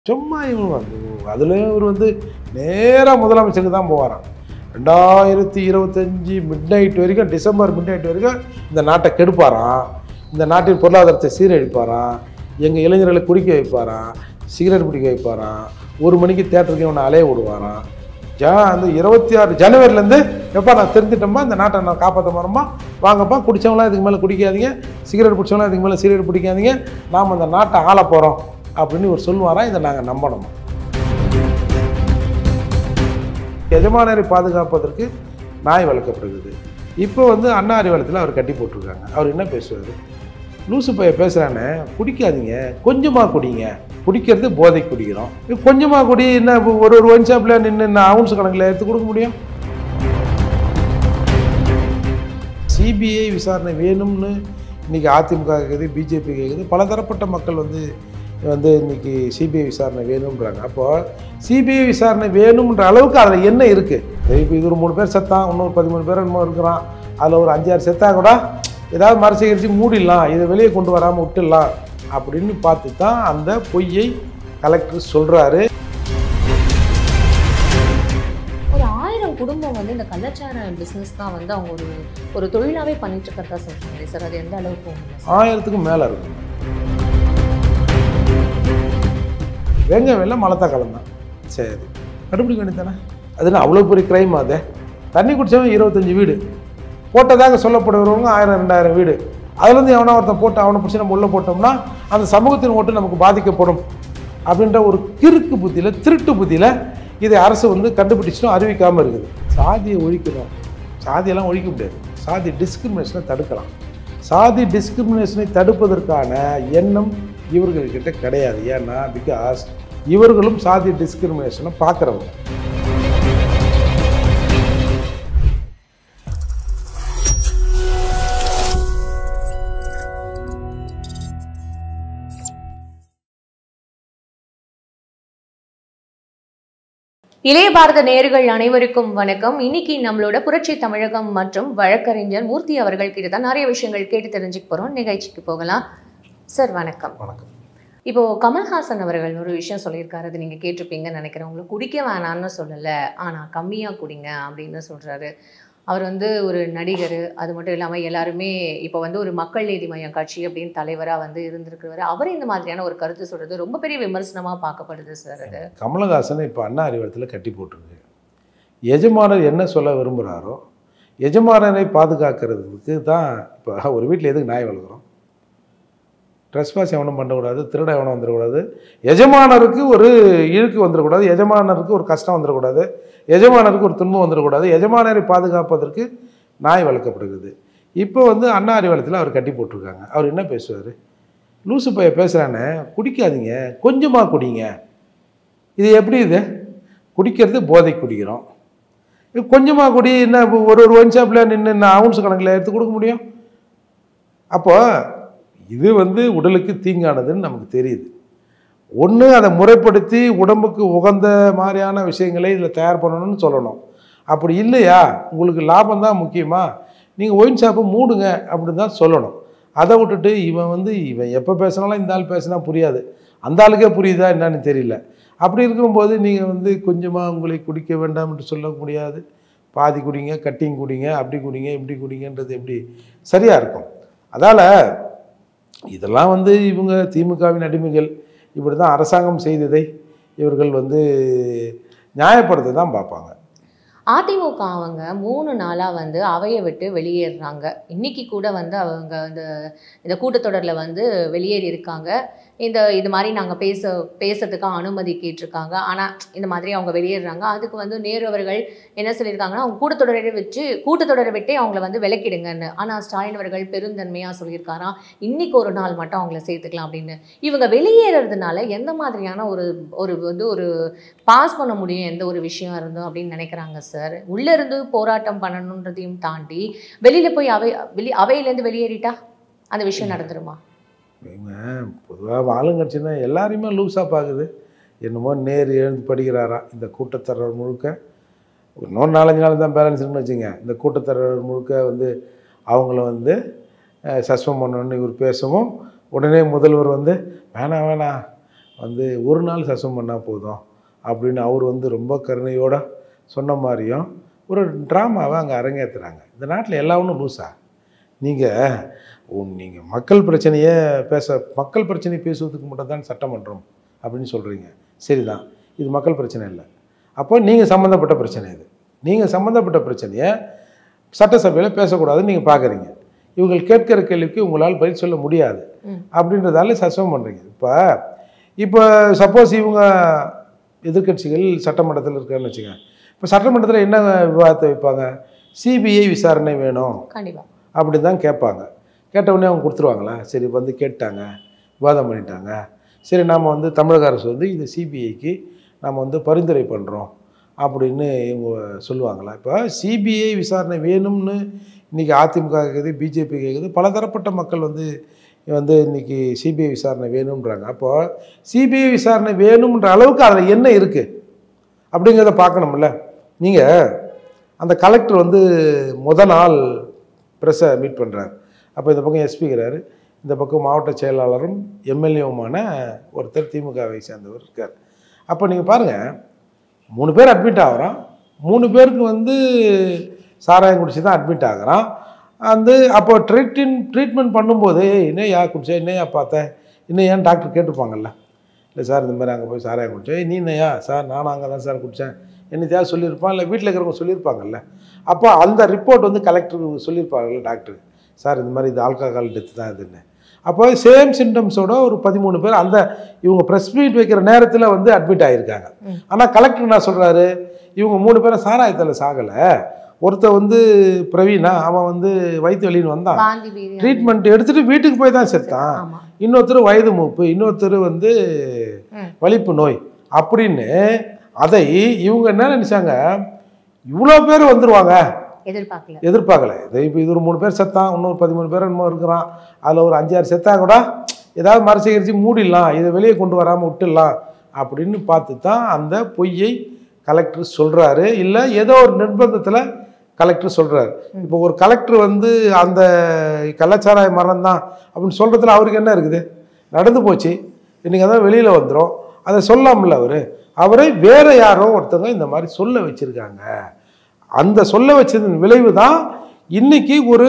சும்மா இவங்க வந்து அதுலேயும் இவர் வந்து நேராக முதலமைச்சருக்கு தான் போவாராம் ரெண்டாயிரத்தி இருபத்தஞ்சி மிட் நைட் வரைக்கும் டிசம்பர் மிட் நைட் வரைக்கும் இந்த நாட்டை கெடுப்பாராம் இந்த நாட்டின் பொருளாதாரத்தை சீரழிப்பாராம் எங்கள் இளைஞர்களை குடிக்க வைப்பாராம் சிகரெட் பிடிக்க வைப்பாராம் ஒரு மணிக்கு தேட்டருக்கு இவனை அலைய விடுவாராம் ஜா அந்த இருபத்தி ஆறு ஜனவரிலேருந்து எப்பா நான் தெரிஞ்சிட்டோம்பா இந்த நாட்டை நான் காப்பாற்ற போகிறோமா வாங்கப்பா குடித்தவங்களாம் இதுக்கு மேலே குடிக்காதீங்க சிகரெட் பிடிச்சவங்களாம் இதுக்கு மேலே சிகரெட் பிடிக்காதீங்க நாம் அந்த நாட்டை ஆள போகிறோம் அப்படின்னு இவர் சொல்லுவாராம் இதை நாங்கள் நம்பணும் எஜமானரை பாதுகாப்பதற்கு நாய் வளர்க்கப்படுகிறது இப்போ வந்து அண்ணா அறிவாலயத்தில் அவர் கட்டி போட்டிருக்காங்க அவர் என்ன பேசுவார் லூசு பைய பேசுகிறானே குடிக்காதீங்க கொஞ்சமாக குடிங்க குடிக்கிறது போதை குடிக்கிறோம் கொஞ்சமாக குடி என்ன இப்போ ஒரு ஒரு ஒன் ஷாப்பில் நின்று நான் அவுன்ஸ் கணக்கில் எடுத்து கொடுக்க முடியும் சிபிஐ விசாரணை வேணும்னு இன்றைக்கி அதிமுக கேட்குது பிஜேபி கேட்குது பலதரப்பட்ட மக்கள் வந்து வந்து இன்னைக்கு சிபிஐ விசாரணை வேணுன்றாங்க அப்போ சிபிஐ விசாரணை வேணுன்ற அளவுக்கு அதில் என்ன இருக்குது இப்போ இது ஒரு மூணு பேர் செத்தான் இன்னொரு பதிமூணு பேர் என்னமோ இருக்கிறான் அதில் ஒரு அஞ்சாறு செத்தா கூட ஏதாவது மறைச்சிக்கிச்சு மூடிடலாம் இதை வெளியே கொண்டு வராமல் விட்டுடலாம் அப்படின்னு பார்த்து தான் அந்த பொய்யை கலெக்டர் சொல்கிறாரு ஒரு ஆயிரம் குடும்பம் வந்து இந்த கள்ளச்சார பிஸ்னஸ் தான் வந்து அவங்க ஒரு ஒரு தொழிலாவே பண்ணிட்டு இருக்கிறதா சொல்றாங்க சார் அது எந்த அளவுக்கு உண்மை சார்? ஆயிரத்துக்கும் மேலே இருக்கும் வெங்க வெள்ள மலத்தா கலந்தான் சரி கண்டுபிடிக்க வேண்டியதானே அதுனா அவ்வளோ பெரிய கிரைம் அது தண்ணி குடிச்சவன் இருபத்தஞ்சி வீடு போட்டதாக சொல்லப்படுறவங்க ஆயிரம் ரெண்டாயிரம் வீடு அதுலேருந்து எவனா ஒருத்தன் போட்டு அவனை பிடிச்சி நம்ம உள்ளே போட்டோம்னா அந்த சமூகத்தின் ஓட்டு நமக்கு பாதிக்கப்படும் அப்படின்ற ஒரு கிறுக்கு புத்தியில் திருட்டு புத்தியில் இதை அரசு வந்து கண்டுபிடிச்சிடும் அறிவிக்காமல் இருக்குது சாதியை ஒழிக்கணும் சாதியெல்லாம் ஒழிக்க முடியாது சாதி டிஸ்கிரிமினேஷனை தடுக்கலாம் சாதி டிஸ்கிரிமினேஷனை தடுப்பதற்கான எண்ணம் இவர்கள்கிட்ட கிடையாது ஏன்னா பிகாஸ் இவர்களும் சாதி டிஸ்கிரிமினேஷனை பார்க்குறவங்க இளைய பாரத நேயர்கள் அனைவருக்கும் வணக்கம் இன்னைக்கு நம்மளோட புரட்சி தமிழகம் மற்றும் வழக்கறிஞர் மூர்த்தி அவர்கள் கிட்ட தான் நிறைய விஷயங்கள் கேட்டு தெரிஞ்சுக்க போறோம் நிகழ்ச்சிக்கு போகலாம் சார் வணக்கம் வணக்கம் இப்போ கமல்ஹாசன் அவர்கள் ஒரு விஷயம் சொல்லியிருக்காரு அது நீங்க கேட்டிருப்பீங்கன்னு நினைக்கிறேன் உங்களுக்கு குடிக்க வேணாம்னு சொல்லல ஆனா கம்மியா குடிங்க அப்படின்னு சொல்றாரு அவர் வந்து ஒரு நடிகர் அது மட்டும் இல்லாமல் எல்லாருமே இப்போ வந்து ஒரு மக்கள் நீதி மையம் கட்சி அப்படின்னு தலைவராக வந்து இருந்திருக்கிறவர் அவர் இந்த மாதிரியான ஒரு கருத்து சொல்றது ரொம்ப பெரிய விமர்சனமாக பார்க்கப்படுது சார் அது கமலஹாசன் இப்போ அண்ணா அறிவாலயத்தில் கட்டி போட்டிருக்கு எஜமானர் என்ன சொல்ல விரும்புகிறாரோ எஜமானரை பாதுகாக்கிறதுக்கு தான் இப்போ ஒரு வீட்டில் எதுக்கு நாய் வளர்க்குறோம் ட்ரெஸ்பாஸ் எவனும் பண்ணக்கூடாது திருட எவனும் வந்துடக்கூடாது எஜமானருக்கு ஒரு இழுக்கு வந்துடக்கூடாது எஜமானருக்கு ஒரு கஷ்டம் வந்துடக்கூடாது எஜமானருக்கு ஒரு துன்பம் வந்துடக்கூடாது எஜமானரை பாதுகாப்பதற்கு நாய் வளர்க்கப்படுகிறது இப்போ வந்து அண்ணா அறிவாலயத்தில் அவர் கட்டி போட்டிருக்காங்க அவர் என்ன பேசுவார் லூசு பைய பேசுகிறானே குடிக்காதீங்க கொஞ்சமாக குடிங்க இது எப்படி இது குடிக்கிறது போதை குடிக்கிறோம் இது கொஞ்சமாக குடி என்ன இப்போ ஒரு ஒரு ஒன் ஷாப்பில் நின்று நான் அவுன்ஸ் கணக்கில் எடுத்து கொடுக்க முடியும் அப்போ இது வந்து உடலுக்கு தீங்கானதுன்னு நமக்கு தெரியுது ஒன்று அதை முறைப்படுத்தி உடம்புக்கு உகந்த மாதிரியான விஷயங்களை இதில் தயார் பண்ணணும்னு சொல்லணும் அப்படி இல்லையா உங்களுக்கு லாபம் தான் முக்கியமா நீங்கள் ஒயின் ஷாப்பை மூடுங்க அப்படின்னு தான் சொல்லணும் அதை விட்டுட்டு இவன் வந்து இவன் எப்போ பேசினாலும் இந்த ஆள் பேசினா புரியாது அந்த ஆளுக்கே புரியுதா என்னன்னு தெரியல அப்படி இருக்கும்போது நீங்கள் வந்து கொஞ்சமாக உங்களை குடிக்க வேண்டாம் என்று சொல்ல முடியாது பாதி குடிங்க கட்டிங் குடிங்க அப்படி குடிங்க இப்படி குடிங்கன்றது எப்படி சரியாக இருக்கும் அதால் இதெல்லாம் வந்து இவங்க திமுகவின் அடிமைகள் இப்படி தான் அரசாங்கம் செய்ததை இவர்கள் வந்து நியாயப்படுத்த தான் பார்ப்பாங்க அதிமுக அவங்க மூணு நாளாக வந்து அவையை விட்டு வெளியேறுறாங்க இன்னைக்கு கூட வந்து அவங்க இந்த இந்த கூட்டத்தொடரில் வந்து வெளியேறி இருக்காங்க இந்த இது மாதிரி நாங்கள் பேச பேசுறதுக்கு அனுமதி கேட்டிருக்காங்க ஆனால் இந்த மாதிரி அவங்க வெளியேறுறாங்க அதுக்கு வந்து நேரு அவர்கள் என்ன சொல்லியிருக்காங்கன்னா அவங்க கூட்டத்தொடரை வச்சு கூட்டத்தொடரை விட்டே அவங்கள வந்து விலக்கிடுங்கன்னு ஆனால் ஸ்டாலின் அவர்கள் பெருந்தன்மையாக சொல்லியிருக்காராம் இன்னைக்கு ஒரு நாள் மட்டும் அவங்கள சேர்த்துக்கலாம் அப்படின்னு இவங்க வெளியேறதுனால எந்த மாதிரியான ஒரு ஒரு வந்து ஒரு பாஸ் பண்ண முடியும் எந்த ஒரு விஷயம் இருந்தோம் அப்படின்னு நினைக்கிறாங்க சார் உள்ள இருந்து போராட்டம் பண்ணணுன்றதையும் தாண்டி வெளியில போய் அவை வெளி அவையிலேருந்து வெளியேறிட்டா அந்த விஷயம் நடந்துருமா இவங்க பொதுவாக ஆளுங்கட்சின்னா எல்லாரையுமே லூஸாக பார்க்குது என்னமோ நேர் எழுந்து படிக்கிறாராம் இந்த கூட்டத்தரர் முழுக்க இன்னொரு நாலஞ்சு நாள் தான் பேலன்ஸ் இருக்குன்னு வச்சுங்க இந்த கூட்டத்தரர் முழுக்க வந்து அவங்கள வந்து சஸ்பெண்ட் பண்ணணும்னு இவர் பேசவும் உடனே முதல்வர் வந்து வேணாம் வேணாம் வந்து ஒரு நாள் சஸ்பெண்ட் பண்ணால் போதும் அப்படின்னு அவர் வந்து ரொம்ப கருணையோட சொன்ன மாதிரியும் ஒரு ட்ராமாவை அங்கே அரங்கேற்றுறாங்க இந்த நாட்டில் எல்லா ஒன்றும் லூஸா நீங்கள் நீங்கள் மக்கள் பிரச்சனையை பேச மக்கள் பிரச்சனை பேசுவதுக்கு மட்டும் தான் சட்டமன்றம் அப்படின்னு சொல்கிறீங்க சரிதான் இது மக்கள் பிரச்சனை இல்லை அப்போ நீங்கள் சம்மந்தப்பட்ட பிரச்சனை இது நீங்கள் சம்மந்தப்பட்ட பிரச்சனையை சட்டசபையில் பேசக்கூடாதுன்னு நீங்கள் பார்க்குறீங்க இவங்க கேட்கிற கேள்விக்கு உங்களால் பதில் சொல்ல முடியாது ம். அப்படின்றதால சஸ்பெண்ட் பண்ணுறீங்க இப்போ இப்போ சப்போஸ் இவங்க எதிர்க்கட்சிகள் சட்டமன்றத்தில் இருக்காருன்னு வச்சுக்கோங்க இப்போ சட்டமன்றத்தில் என்ன விவாதத்தை வைப்பாங்க சிபிஐ விசாரணை வேணும் கண்டிப்பா அப்படி தான் கேட்பாங்க கேட்ட உடனே அவங்க கொடுத்துருவாங்களா சரி வந்து கேட்டாங்க விவாதம் பண்ணிட்டாங்க சரி நாம் வந்து தமிழக அரசு வந்து இது சிபிஐக்கு நம்ம வந்து பரிந்துரை பண்ணுறோம் அப்படின்னு இவங்க சொல்லுவாங்களா இப்போ சிபிஐ விசாரணை வேணும்னு இன்றைக்கி அதிமுக கேட்குது பிஜேபி கேட்குது பலதரப்பட்ட மக்கள் வந்து வந்து இன்றைக்கி சிபிஐ விசாரணை வேணுன்றாங்க அப்போ சிபிஐ விசாரணை வேணுன்ற அளவுக்கு அதில் என்ன இருக்குது அப்படிங்கிறத பார்க்கணும்ல நீங்கள் அந்த கலெக்டர் வந்து முத நாள் ப்ரெஸ்ஸை மீட் பண்ணுறாரு அப்போ இந்த பக்கம் எஸ்பிங்கிறாரு இந்த பக்கம் மாவட்ட செயலாளரும் எம்எல்ஏவுமான ஒருத்தர் திமுகவை சேர்ந்தவர் இருக்கார் அப்போ நீங்கள் பாருங்கள் மூணு பேர் அட்மிட் ஆகுறோம் மூணு பேருக்கு வந்து சாராயம் குடிச்சு தான் அட்மிட் ஆகுறான் வந்து அப்போ ட்ரீட்டின் ட்ரீட்மெண்ட் பண்ணும்போது என்னையா குடிச்ச என்னையா பார்த்தேன் இன்னும் ஏன் டாக்டர் கேட்டிருப்பாங்கல்ல இல்லை சார் இந்த மாதிரி அங்கே போய் சாராயம் குடிச்சேன் "ஏய், நீ என்னையா சார் நானும் அங்கே தான் சார் குடித்தேன் என்னத்தையாவது சொல்லியிருப்பான் இல்லை வீட்டில் இருக்கிறவங்க சொல்லியிருப்பாங்கல்ல அப்போ அந்த ரிப்போர்ட் வந்து கலெக்டருக்கு சொல்லியிருப்பாங்கல்ல டாக்டர் சார் இந்த மாதிரி இது ஆல்கஹால் டெத்து தான் இதுன்னு அப்போ சேம் சிம்டம்ஸோட ஒரு பதிமூணு பேர் அந்த இவங்க ப்ரெஸ் மீட் வைக்கிற நேரத்தில் வந்து அட்மிட் ஆகியிருக்காங்க ம். ஆனால் கலெக்டர் என்ன சொல்கிறாரு இவங்க மூணு பேரும் சாராயத்தில் சாகலை ஒருத்தன் வந்து பிரவீனா அவன் வந்து வயிற்று வலின்னு வந்தான் வாந்தி பேதி ட்ரீட்மெண்ட் எடுத்துட்டு வீட்டுக்கு போய் தான் செத்தான் ஆமா இன்னொருத்தர் வயது மூப்பு இன்னொருத்தர் வந்து ம். வலிப்பு நோய் அப்படின்னு அதை இவங்க என்ன நினைச்சாங்க இவ்வளோ பேர் வந்துருவாங்க எதிர்பார்க்கல எதிர்பார்க்கல இது இப்போ இது ஒரு மூணு பேர் செத்தான் இன்னொரு பதிமூணு பேர் என்னமோ இருக்கிறான் அதில் ஒரு அஞ்சாறு செத்தா கூட ஏதாவது மறுசேகரித்து மூடிடலாம் இதை வெளியே கொண்டு வராமல் விட்டுடலாம் அப்படின்னு பார்த்து தான் அந்த பொய்யை கலெக்டர் சொல்கிறாரு இல்லை ஏதோ ஒரு நிர்பந்தத்தில் கலெக்டர் சொல்கிறாரு இப்போ ஒரு கலெக்டர் வந்து அந்த கள்ளச்சாராய மரணம் தான் அப்படின்னு சொல்கிறதுல அவருக்கு என்ன இருக்குது நடந்து போச்சு இன்றைக்கி அதான் வெளியில் வந்துடும் அதை சொல்லாமல அவர் அவரை வேற யாரோ ஒருத்தவங்க இந்த மாதிரி சொல்ல வச்சுருக்காங்க அந்த சொல்ல வச்சதன் விளைவு தான் இன்னைக்கு ஒரு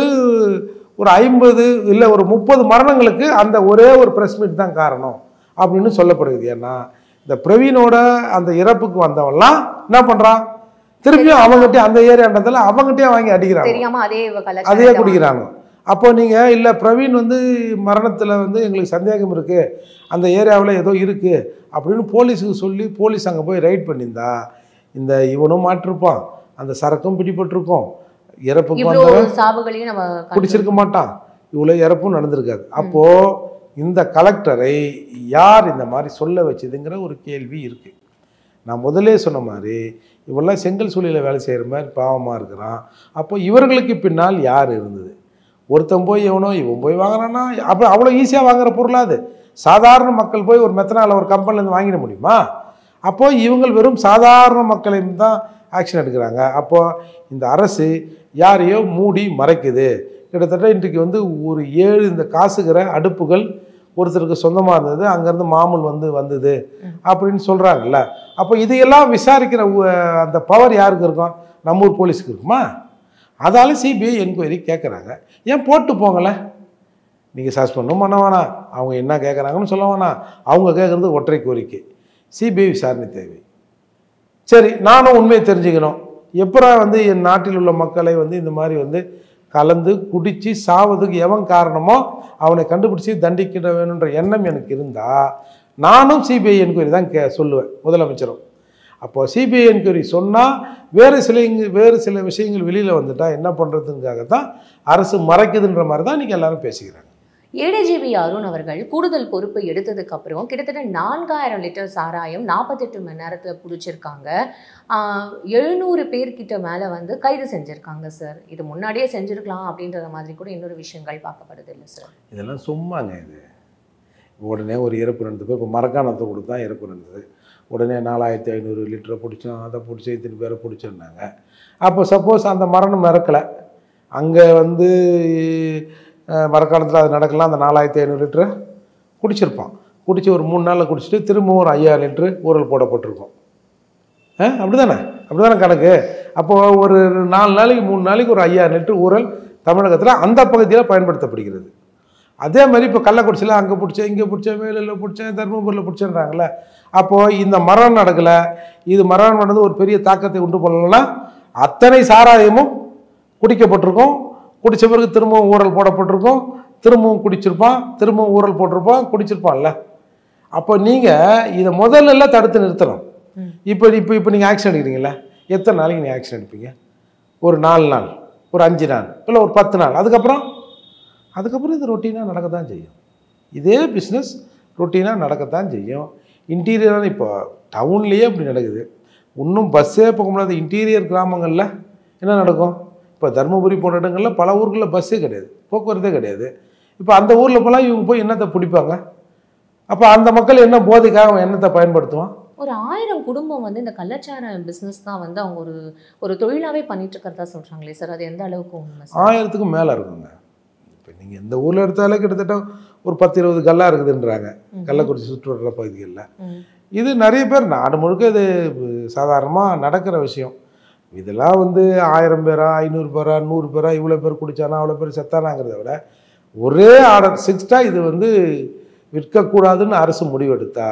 ஒரு ஐம்பது இல்லை ஒரு முப்பது மரணங்களுக்கு அந்த ஒரே ஒரு ப்ரெஸ் மீட் தான் காரணம் அப்படின்னு சொல்லப்படுது ஏன்னா இந்த பிரவீனோட அந்த இறப்புக்கு வந்தவன்லாம் என்ன பண்ணுறான் திருப்பியும் அவங்ககிட்ட அந்த ஏரியான்றதால அவங்ககிட்டயே வாங்கி அடிக்கிறாங்க தெரியாம அதே அதையே கலாச்சாரம் குடிக்கிறாங்க அப்போ நீங்கள் இல்லை பிரவீன் வந்து மரணத்தில் வந்து எங்களுக்கு சந்தேகம் இருக்குது அந்த ஏரியாவில் ஏதோ இருக்குது அப்படின்னு போலீஸுக்கு சொல்லி போலீஸ் அங்கே போய் ரைட் பண்ணியிருந்தா இந்த இவனும் மாட்டிருப்பான் அந்த சரக்கும் பிடிபட்டிருக்கும் இறப்புக்கு இவ்வளோ வந்தவன் சாவுகளையும் நம்ம கண்டு- குடிச்சிருக்க மாட்டான் இவ்வளோ இறப்பும் நடந்திருக்காது அப்போது இந்த கலெக்டரை யார் இந்த மாதிரி சொல்ல வச்சதுங்கிற ஒரு கேள்வி இருக்குது நான் முதல்லே சொன்ன மாதிரி இவெல்லாம் செங்கல் சூளையில் வேலை செய்கிற மாதிரி பாவமாக இருக்கிறான் அப்போ இவர்களுக்கு பின்னால் யார் இருந்தது ஒருத்தன் போய் எவனோ இவன் போய் வாங்குறான்னா அப்போ அவ்வளோ ஈஸியாக வாங்குற பொருளா அது சாதாரண மக்கள் போய் ஒரு மெத்தனால் ஒரு கம்பெனிலேருந்து வாங்கிட முடியுமா அப்போது இவங்க வெறும் சாதாரண மக்களையும் தான் ஆக்ஷன் எடுக்கிறாங்க அப்போது இந்த அரசு யாரையோ மூடி மறைக்குது கிட்டத்தட்ட இன்றைக்கு வந்து ஒரு ஏழு இந்த காசுகிற அடுப்புகள் ஒருத்தருக்கு சொந்தமாக இருந்தது அங்கேருந்து மாமூல் வந்து வந்தது அப்படின்னு சொல்கிறாங்கல்ல அப்போ இதையெல்லாம் விசாரிக்கிற உ- அந்த பவர் யாருக்கு இருக்கும் நம்ம ஊர் போலீஸுக்கு இருக்குமா அதால சிபிஐ என்கொயரி கேட்குறாங்க ஏன் போட்டு போங்களேன் நீங்கள் சஸ்பெண்டும் பண்ண வேணாம் அவங்க என்ன கேட்குறாங்கன்னு சொல்ல வேணாம் அவங்க கேட்குறது ஒற்றை கோரிக்கை சிபிஐ விசாரணை தேவை சரி நானும் உண்மையை தெரிஞ்சுக்கணும் எப்பரா வந்து என் நாட்டில் உள்ள மக்களை வந்து இந்த மாதிரி வந்து கலந்து குடித்து சாவதுக்கு எவன் காரணமோ அவனை கண்டுபிடிச்சி தண்டிக்கிட வேணுன்ற எண்ணம் எனக்கு இருந்தால் நானும் சிபிஐ என்கொயரி தான் கே சொல்லுவேன் முதலமைச்சரும் அப்போ சிபிஐ என்கொயரி சொன்னால் வேறு சில இங்கு வேறு சில விஷயங்கள் வெளியில் வந்துட்டா என்ன பண்ணுறதுக்காக தான் அரசு மறைக்குதுன்ற மாதிரி தான் இன்றைக்கி எல்லாரும் பேசிக்கிறாங்க ஏடிஜிபி அருண் அவர்கள் கூடுதல் பொறுப்பு எடுத்ததுக்கு அப்புறம் கிட்டத்தட்ட நான்காயிரம் லிட்டர் சாராயம் நாற்பத்தெட்டு மணி நேரத்தில் பிடிச்சிருக்காங்க எழுநூறு பேர்கிட்ட மேலே வந்து கைது செஞ்சுருக்காங்க சார் இது முன்னாடியே செஞ்சுருக்கலாம் அப்படின்றத மாதிரி கூட இன்னொரு விஷயங்கள் பார்க்கப்படுது இல்லை சார் இதெல்லாம் சும்மாங்க இது உடனே ஒரு இறப்பு நடந்தது இப்போ மரக்காணத்தை கொடுத்தா இறப்பு நடந்தது உடனே நாலாயிரத்தி ஐநூறு லிட்டரை பிடிச்சோம் அதை பிடிச்சி இத்தனை பேரை பிடிச்சோன்னாங்க அப்போ சப்போஸ் அந்த மரணம் இறக்கலை அங்கே வந்து மரக்காணத்தில் அது நடக்கலாம் அந்த நாலாயிரத்தி ஐநூறு லிட்டரை குடிச்சிருப்பான் குடிச்சு ஒரு மூணு நாளில் குடிச்சிட்டு திரும்பவும் ஒரு ஐயாயிரம் லிட்ரு ஊறல் போடப்பட்டிருக்கும் ஆ அப்படி தானே அப்படி தானே கணக்கு அப்போது ஒரு நாலு நாளைக்கு மூணு நாளைக்கு ஒரு ஐயாயிரம் லிட்டர் ஊறல் தமிழகத்தில் அந்த பகுதியில் பயன்படுத்தப்படுகிறது அதே மாதிரி இப்போ கள்ளக்குறிச்சியில் அங்கே பிடிச்சேன் இங்கே பிடிச்சேன் வேலூரில் பிடிச்சேன் தருமபுரியில் பிடிச்சேன்றாங்களே அப்போது இந்த மரணம் நடக்கலை இது மரணம் நடந்து ஒரு பெரிய தாக்கத்தை உண்டு பண்ணலன்னா அத்தனை சாராயமும் குடிக்கப்பட்டிருக்கும் குடிச்ச பிறகு திரும்பவும் ஊறல் போடப்பட்டிருக்கும் திரும்பவும் குடிச்சிருப்பான் திரும்பவும் ஊறல் போட்டிருப்பான் குடிச்சிருப்பான்ல அப்போ நீங்கள் இதை முதல்ல எல்லாம் தடுத்து நிறுத்தணும் ம். இப்போ இப்போ இப்போ நீங்கள் ஆக்ஷன் எடுக்கிறீங்களா எத்தனை நாளைக்கு நீங்கள் ஆக்ஷன் எடுப்பீங்க ஒரு நாலு நாள் ஒரு அஞ்சு நாள் இல்லை ஒரு பத்து நாள் அதுக்கப்புறம் அதுக்கப்புறம் இது ரொட்டீனாக நடக்க தான் செய்யும் இதே பிஸ்னஸ் ரொட்டீனாக நடக்கத்தான் செய்யும் இன்டீரியரான இப்போ டவுன்லேயே அப்படி நடக்குது இன்னும் பஸ்ஸே போக முடியாத இன்டீரியர் கிராமங்களில் என்ன நடக்கும் இப்போ தருமபுரி போன்ற இடங்களில் பல ஊர்களில் பஸ்ஸே கிடையாது போக்குவரத்தே கிடையாது இப்போ அந்த ஊரில் போலாம் இவங்க போய் என்னத்தை பிடிப்பாங்க அப்போ அந்த மக்கள் என்ன போதைக்காக அவன் என்னத்தை பயன்படுத்துவான் ஒரு ஆயிரம் குடும்பம் வந்து இந்த கள்ளச்சார பிசினஸ் தான் வந்து அவங்க ஒரு ஒரு தொழிலாவே பண்ணிட்டு இருக்கிறதா சொல்றாங்களே சார் அது எந்த அளவுக்கு உண்மை சார் ஆயிரத்துக்கும் மேலே இருக்குங்க இப்போ நீங்கள் இந்த ஊரில் எடுத்தாலே கிட்டத்தட்ட ஒரு பத்து இருபது கல்லா இருக்குதுன்றாங்க ம். கள்ளக்குறிச்சி சுற்றுவட்டார பகுதிகளில் ம். இது நிறைய பேர் நாடு முழுக்க இது சாதாரணமாக நடக்கிற விஷயம் இதெல்லாம் வந்து ஆயிரம் பேரா ஐநூறு பேரா நூறு பேரா இவ்வளோ பேர் குடிச்சானா அவ்வளோ பேர் செத்தானாங்கிறத விட ஒரே ஆர்டர் சிக்ஸ்டாக இது வந்து விற்கக்கூடாதுன்னு அரசு முடிவெடுத்தா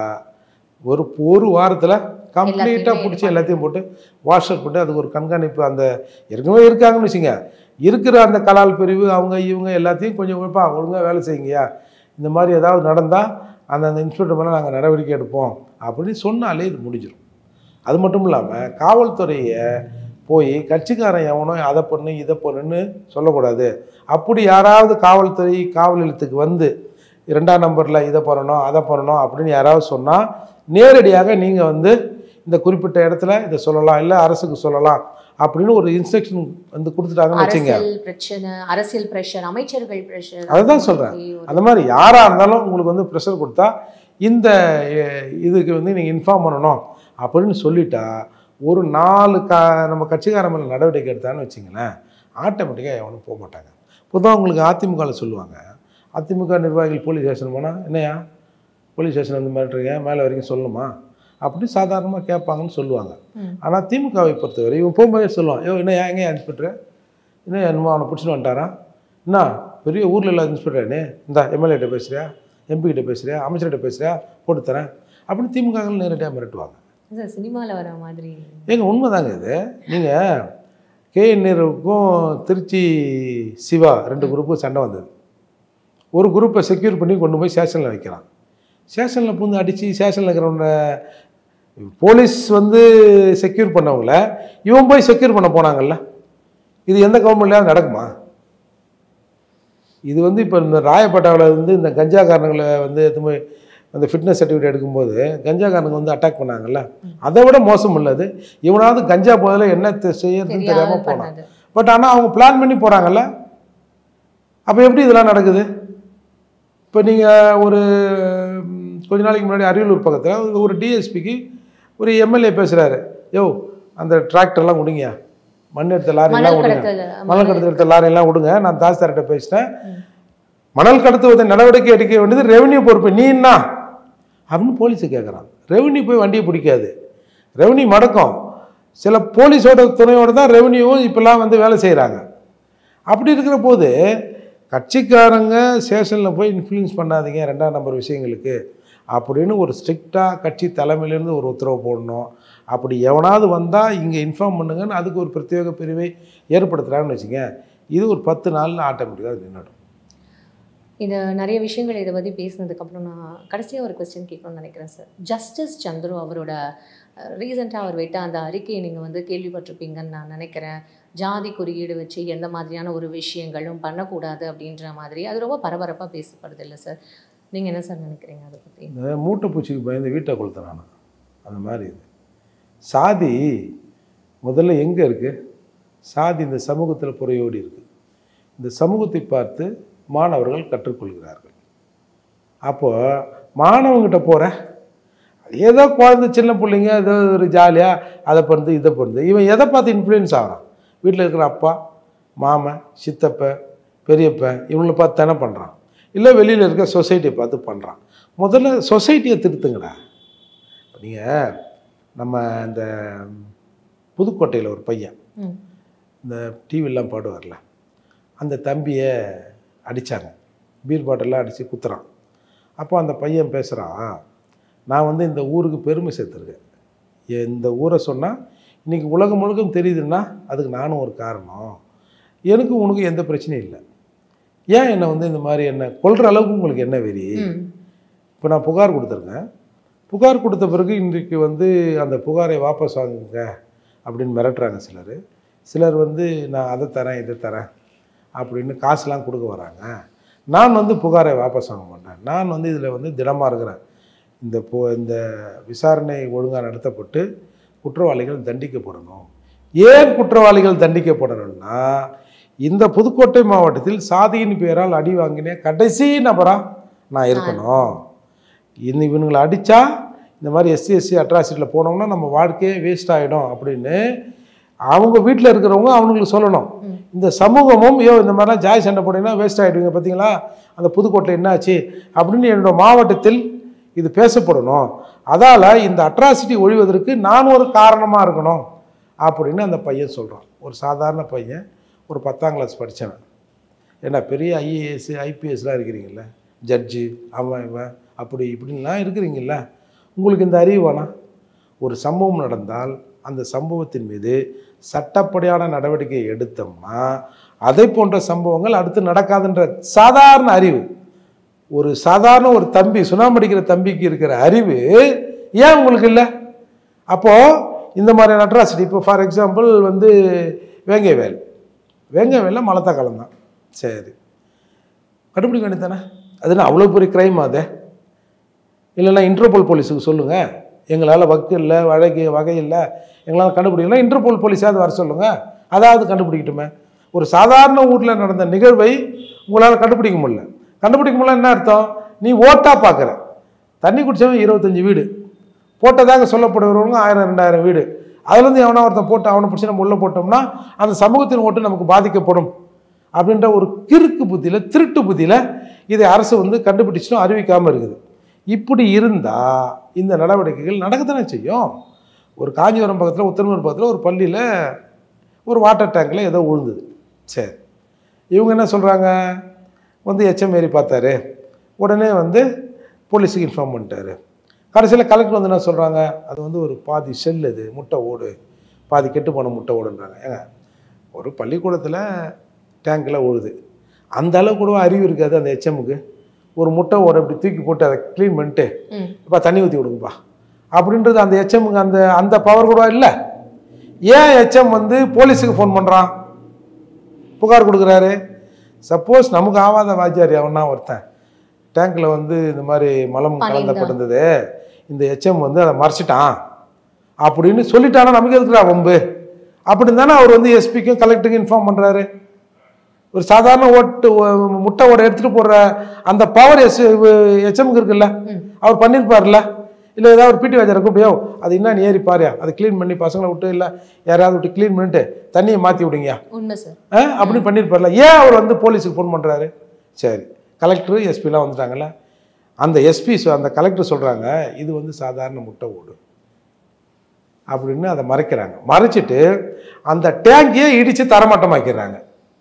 ஒரு ஒரு வாரத்தில் கம்ப்ளீட்டாக எல்லாத்தையுமே பிடிச்சி இது எல்லாத்தையும் போட்டு வாஷர் போட்டு அதுக்கு ஒரு கண்காணிப்பு அந்த ஏற்கனவே இருக்காங்கன்னு வச்சுங்க இருக்கிற அந்த கலால் பிரிவு அவங்க இவங்க எல்லாத்தையும் கொஞ்சம் வைப்பா ஒழுங்காக வேலை செய்யுங்கய்யா இந்த மாதிரி ஏதாவது நடந்தால் அந்த அந்த இன்ஸ்பெக்டர் மேலே நாங்கள் நடவடிக்கை எடுப்போம் அப்படின்னு சொன்னாலே இது முடிஞ்சிடும் அது மட்டும் இல்லாமல் காவல்துறையை போய் கட்சிக்காரன் எவனோ அதை பண்ணு இதை பண்ணுன்னு சொல்லக்கூடாது அப்படி யாராவது காவல்துறை காவல் நிலையத்துக்கு வந்து இரண்டாம் நம்பரில் இதை பண்ணணும் அதை பண்ணணும் அப்படின்னு யாராவது சொன்னால் நேரடியாக நீங்கள் வந்து இந்த குறிப்பிட்ட இடத்துல இதை சொல்லலாம் இல்லை அரசுக்கு சொல்லலாம் அப்படின்னு ஒரு இன்ஸ்ட்ரக்ஷன் வந்து கொடுத்துட்டாங்கன்னு வச்சுங்க அரசியல் பிரச்சனை அரசியல் பிரஷர் அமைச்சர்கள் பிரஷர் அதுதான் சொல்றேன். அந்த மாதிரி யாராக இருந்தாலும் உங்களுக்கு வந்து ப்ரெஷர் கொடுத்தா இந்த அஹ், இதுக்கு வந்து நீங்கள் இன்ஃபார்ம் பண்ணணும் அப்படின்னு சொல்லிட்டா ஒரு நாலு கா நம்ம கட்சிக்காரன் மேலே நடவடிக்கை எடுத்தான்னு வச்சிங்களேன் ஆட்டோமேட்டிக்காக எவனும் போக மாட்டாங்க பொதுவாக உங்களுக்கு அதிமுகவில் சொல்லுவாங்க அதிமுக நிர்வாகிகள் போலீஸ் ஸ்டேஷன் போனால் என்னையா போலீஸ் ஸ்டேஷன் வந்து மிரட்டுறீங்க மேலே வரைக்கும் சொல்லணுமா அப்படி சாதாரணமாக கேட்பாங்கன்னு சொல்லுவாங்க ம். ஆனால் திமுகவை பொறுத்தவரை இவன் போகும்போதே சொல்லுவான் ஐயோ என்ன எங்கே இன்ஸ்பெக்டர் என்ன என்னமோ அவனை பிடிச்சிட்டு வந்துட்டாரான் என்ன பெரிய ஊரில் இல்லாத இன்ஸ்பெக்டர் நீ இந்த எம்எல்ஏட்ட பேசுறியா எம்பி கிட்ட பேசுறியா அமைச்சர்கிட்ட பேசுறியா போட்டு தரேன் அப்படின்னு திமுக நேரடியாக மிரட்டுவாங்க சார் சினிமால வர மாதிரி ஏங்க உண்மைதாங்க இது நீங்கள் கேஎன் நேருவுக்கும் திருச்சி சிவா ரெண்டு குரூப்பும் சண்டை வந்தது ஒரு குரூப்பை செக்யூர் பண்ணி கொண்டு போய் ஸ்டேஷனில் வைக்கிறான் ஸ்டேஷனில் பூந்து அடித்து ஸ்டேஷனில் இருக்கிறவன போலீஸ் வந்து செக்யூர் பண்ணவங்கள இவன் போய் செக்யூர் பண்ண போனாங்கல்ல இது எந்த கவர்மெண்ட்லையாவது நடக்குமா இது வந்து இப்போ இந்த ராயப்பேட்டாவில் வந்து இந்த கஞ்சாக்காரங்களை வந்து எதுவுமே அந்த ஃபிட்னஸ் சர்டிஃபிகேட் எடுக்கும்போது கஞ்சாக்காரங்க வந்து அட்டாக் பண்ணாங்கல்ல அதை விட மோசம் உள்ளது இவனாவது கஞ்சா போதில் என்ன தெ- செய்யறதுன்னு தெரியாம தெரியாமல் போனான் பண்ணது பட் ஆனால் அவங்க பிளான் பண்ணி போகிறாங்கல்ல அப்போ எப்படி இதெல்லாம் நடக்குது இப்போ நீங்கள் ஒரு ம், கொஞ்ச நாளைக்கு முன்னாடி அரியலூர் பக்கத்தில் ஒரு டிஎஸ்பிக்கு ஒரு எம்எல்ஏ பேசுகிறாரு யோ அந்த டிராக்டர்லாம் கொடுங்க மண் எடுத்த லாரிலாம் மணல் கொடுங்க கடத்தல் மணல் கடத்து எடுத்த லாரியெல்லாம் விடுங்க நான் தாசிதார்கிட்ட பேசிட்டேன் ம். மணல் கடத்துவதை நடவடிக்கை எடுக்க வேண்டியது ரெவன்யூ பொறுப்பு நீ என்ன அப்படின்னு போலீஸு கேட்குறான் ரெவன்யூ போய் வண்டியை பிடிக்காது ரெவன்யூ மடக்கம் சில போலீஸோட துணையோடு தான் ரெவன்யூவும் இப்போல்லாம் வந்து வேலை செய்கிறாங்க அப்படி இருக்கிற போது கட்சிக்காரங்க ஸ்டேஷனில் போய் இன்ஃப்ளூயன்ஸ் பண்ணாதீங்க ரெண்டாம் நம்பர் விஷயங்களுக்கு அப்படின்னு ஒரு ஸ்ட்ரிக்டாக கட்சி தலைமையிலேருந்து ஒரு உத்தரவு போடணும் அப்படி எவனாவது வந்தால் இங்கே இன்ஃபார்ம் பண்ணுங்கன்னு அதுக்கு ஒரு பிரத்யேக பிரிவை ஏற்படுத்துகிறாங்கன்னு வச்சுங்க இது ஒரு பத்து நாளில் ஆட்டோமேட்டிக்காக நின்றுடும் இது நிறைய விஷயங்கள் இதை பற்றி பேசினதுக்கப்புறம் நான் கடைசியாக ஒரு கொஸ்டின் கேட்கணும்னு நினைக்கிறேன் சார் ஜஸ்டிஸ் சந்துரு அவரோட ரீசெண்டாக அவர் விட்ட அந்த அறிக்கையை நீங்கள் வந்து கேள்விப்பட்டிருப்பீங்கன்னு நான் நினைக்கிறேன் ஜாதி குறியீடு வச்சு எந்த மாதிரியான ஒரு விஷயங்களும் பண்ணக்கூடாது அப்படின்ற மாதிரி அது ரொம்ப பரபரப்பாக பேசப்படுது இல்லை சார் நீங்கள் என்ன சார் நினைக்கிறீங்க அதை பற்றி இந்த மூட்டைப்பூச்சிக்கு பயந்து வீட்டை கொளுத்துறானா அந்த மாதிரி இது சாதி முதல்ல எங்கே இருக்குது சாதி இந்த சமூகத்தில் புறையோடி இருக்குது இந்த சமூகத்தை பார்த்து மாணவர்கள் கற்றுக்கொள்கிறார்கள் அப்போது மாணவங்கிட்ட போகிற ஏதோ குழந்தை சின்ன பிள்ளைங்க ஏதோ ஒரு ஜாலியாக அதை பண்ணுது இதை பண்ணுது இவன் எதை பார்த்து இன்ஃப்ளூயன்ஸ் ஆகிறான் வீட்டில் இருக்கிற அப்பா மாமன் சித்தப்ப பெரியப்ப இவங்களை பார்த்து தானே பண்ணுறான் இல்லை வெளியில் இருக்க சொசைட்டியை பார்த்து பண்ணுறான் முதல்ல சொசைட்டியை திருத்துங்கடா இப்போ நீங்கள் நம்ம இந்த புதுக்கோட்டையில் ஒரு பையன் ம் இந்த டிவிலாம் பாடுவார்ல அந்த தம்பியை அடித்தாங்க பீர் பாட்டிலாம் அடித்து குத்துறான் அப்போ அந்த பையன் பேசுகிறான் நான் வந்து இந்த ஊருக்கு பெருமை சேர்த்துருக்கேன் இந்த ஊரை சொன்னால் இன்றைக்கி உலகம் முழுக்கும் தெரியுதுன்னா அதுக்கு நானும் ஒரு காரணம் எனக்கு உனக்கு எந்த பிரச்சனையும் இல்லை ஏன் என்னை வந்து இந்த மாதிரி என்ன கொல்ற அளவுக்கு உங்களுக்கு என்ன வெறி ம் இப்போ நான் புகார் கொடுத்துருக்கேன் புகார் கொடுத்த பிறகு இன்றைக்கு வந்து அந்த புகாரை வாபஸ் வாங்குங்க அப்படின்னு மிரட்டுறாங்க சிலர் சிலர் வந்து நான் அதை தரேன் இதை தரேன் அப்படின்னு காசுலாம் கொடுக்க வராங்க நான் வந்து புகாரை வாபஸ் வாங்க மாட்டேன் நான் வந்து இதில் வந்து திடமாக இருக்கிறேன் இந்த போ இந்த விசாரணை ஒழுங்காக நடத்தப்பட்டு குற்றவாளிகள் தண்டிக்கப்படணும் ஏன் குற்றவாளிகள் தண்டிக்கப்படணும்னா இந்த புதுக்கோட்டை மாவட்டத்தில் சாதியின் பெயரால் அடி வாங்கின கடைசி நபராக நான் இருக்கணும் இந்த இவனுங்களை அடித்தா இந்த மாதிரி எஸ்சி எஸ்சி அட்ராசிட்டியில் போனோம்னா நம்ம வாழ்க்கையே வேஸ்ட் ஆகிடும் அப்படின்னு அவங்க வீட்டில் இருக்கிறவங்க அவனுங்களுக்கு சொல்லணும் ம். இந்த சமூகமும் ஐயோ இந்த மாதிரிலாம் ஜாய் சண்டை போட்டீங்கன்னா வேஸ்ட் ஆகிடுவீங்க பார்த்தீங்களா அந்த புதுக்கோட்டை என்னாச்சு அப்படின்னு என்னோட மாவட்டத்தில் இது பேசப்படணும் அதால் இந்த அட்ராசிட்டி ஒழிவதற்கு நான் ஒரு காரணமாக இருக்கணும் அப்படின்னு அந்த பையன் சொல்கிறான் ஒரு சாதாரண பையன் ஒரு பத்தாம் கிளாஸ் படித்தவன் ஏன்னா பெரிய ஐஏஎஸ் ஐபிஎஸ்லாம் இருக்கிறீங்கள ஜட்ஜு அவன் இவன் அப்படி இப்படின்லாம் இருக்கிறீங்கள உங்களுக்கு இந்த அறிவு வேணாம் ஒரு சம்பவம் நடந்தால் அந்த சம்பவத்தின் மீது சட்டப்படியான நடவடிக்கை எடுத்தோம்னா அதை போன்ற சம்பவங்கள் அடுத்து நடக்காதுன்ற சாதாரண அறிவு ஒரு சாதாரண ஒரு தம்பி சுனாமி அடிக்கிற தம்பிக்கு இருக்கிற அறிவு ஏன் உங்களுக்கு இல்லை அப்போது இந்த மாதிரியான அட்ராசிட்டி இப்போ ஃபார் எக்ஸாம்பிள் வந்து வேங்கைவேல் வேங்கைவேலில் மலத்தா காலம் தான் சரி கண்டுபிடிக்க வேண்டியதானே அது என்ன அவ்வளோ பெரிய க்ரைம் அது இல்லைன்னா இன்டர்போல் போலீஸுக்கு சொல்லுங்கள் எங்களால் வக்கு இல்லை வழக்கு வகை இல்லை எங்களால் கண்டுபிடிக்கலாம் இன்டர்போல் போலீஸாவது வர சொல்லுங்கள் அதாவது கண்டுபிடிக்கட்டுமே ஒரு சாதாரண ஊரில் நடந்த நிகழ்வை உங்களால் கண்டுபிடிக்க முடியல கண்டுபிடிக்க முடியல என்ன அர்த்தம் நீ ஓட்டாக பார்க்குற தண்ணி குடிச்சவன் இருபத்தஞ்சி வீடு போட்டதாக சொல்லப்படுறவங்க ஆயிரம் ரெண்டாயிரம் வீடு அதுலேருந்து எவனா ஒருத்தன் போட்டு அவனை பிடிச்சி நம்ம உள்ளே போட்டோம்னா அந்த சமூகத்தின் ஓட்டு நமக்கு பாதிக்கப்படும் அப்படின்ற ஒரு கிறுக்கு புத்தியில் திருட்டு புத்தியில் இதை அரசு வந்து கண்டுபிடிச்சிட்டும் அறிவிக்காமல் இருக்குது இப்படி இருந்தால் இந்த நடவடிக்கைகள் நடக்கத்தானே செய்யும் ஒரு காஞ்சிபுரம் பக்கத்தில் உத்தரமூர் பக்கத்தில் ஒரு பள்ளியில் ஒரு வாட்டர் டேங்கில் ஏதோ விழுந்தது சரி இவங்க என்ன சொல்கிறாங்க வந்து எச்சம் ஏறி பார்த்தாரு உடனே வந்து போலீஸுக்கு இன்ஃபார்ம் பண்ணிட்டாரு கடைசியில் கலெக்டர் வந்து என்ன சொல்கிறாங்க அது வந்து ஒரு பாதி செல் அது முட்டை ஓடு பாதி கெட்டு போன முட்டை ஓடுன்றாங்க ஏங்க ஒரு பள்ளிக்கூடத்தில் டேங்கில் ஓடுது அந்த அளவு கூட அறிவு இருக்காது அந்த எச்எம்முக்கு ஒரு முட்டை ஓட இப்படி தூக்கி போட்டு அதை க்ளீன் பண்ணிட்டு ம் இப்போ தண்ணி ஊற்றி விடுங்கப்பா அப்படின்றது அந்த எச்எம்முக்கு அந்த அந்த பவர் கூட இல்லை ஏன் எச்எம் வந்து போலீஸுக்கு ஃபோன் பண்ணுறான் புகார் கொடுக்குறாரு சப்போஸ் நமக்கு ஆவாத வாத்தியார் அவனா ஒருத்தன் டேங்க்கில் வந்து இந்த மாதிரி மலம் பண்ணியிருந்தான். கலந்தப்பட்டிருந்தது இந்த எச்எம் வந்து அதை மறைச்சிட்டான் அப்படின்னு சொல்லிட்டானா நமக்கு எதுக்குடா வம்பு அப்படின்னு தானே அவர் வந்து எஸ்பிக்கும் கலெக்டருக்கும் இன்ஃபார்ம் பண்ணுறாரு ஒரு சாதாரண ஓட்டு ஒ- முட்டை ஓட எடுத்துகிட்டு போடுற அந்த பவர் எஸ் எச்எம்க்கு இருக்குல்ல ம் அவர் பண்ணியிருப்பார்ல இல்லை ஏதாவது ஒரு பிடி வாஜரை கூப்பிடியோ அது என்ன நீ ஏறி பாருயா அதை க்ளீன் பண்ணி பசங்களை விட்டு இல்லை யாராவது விட்டு க்ளீன் பண்ணிட்டு தண்ணியை மாற்றி விடுங்க உண்மை சார் ஆ அப்படின்னு பண்ணியிருப்பார்ல ஏன் அவர் வந்து போலீஸுக்கு ஃபோன் பண்ணுறாரு சரி கலெக்டர் எஸ்பிலாம் வந்துட்டாங்கல்ல அந்த எஸ்பி அந்த கலெக்டர் சொல்கிறாங்க இது வந்து சாதாரண முட்டை ஓடு அப்படின்னு அதை மறைக்கிறாங்க மறைச்சிட்டு அந்த டேங்கியை இடித்து தரமட்டமாக்கிறாங்க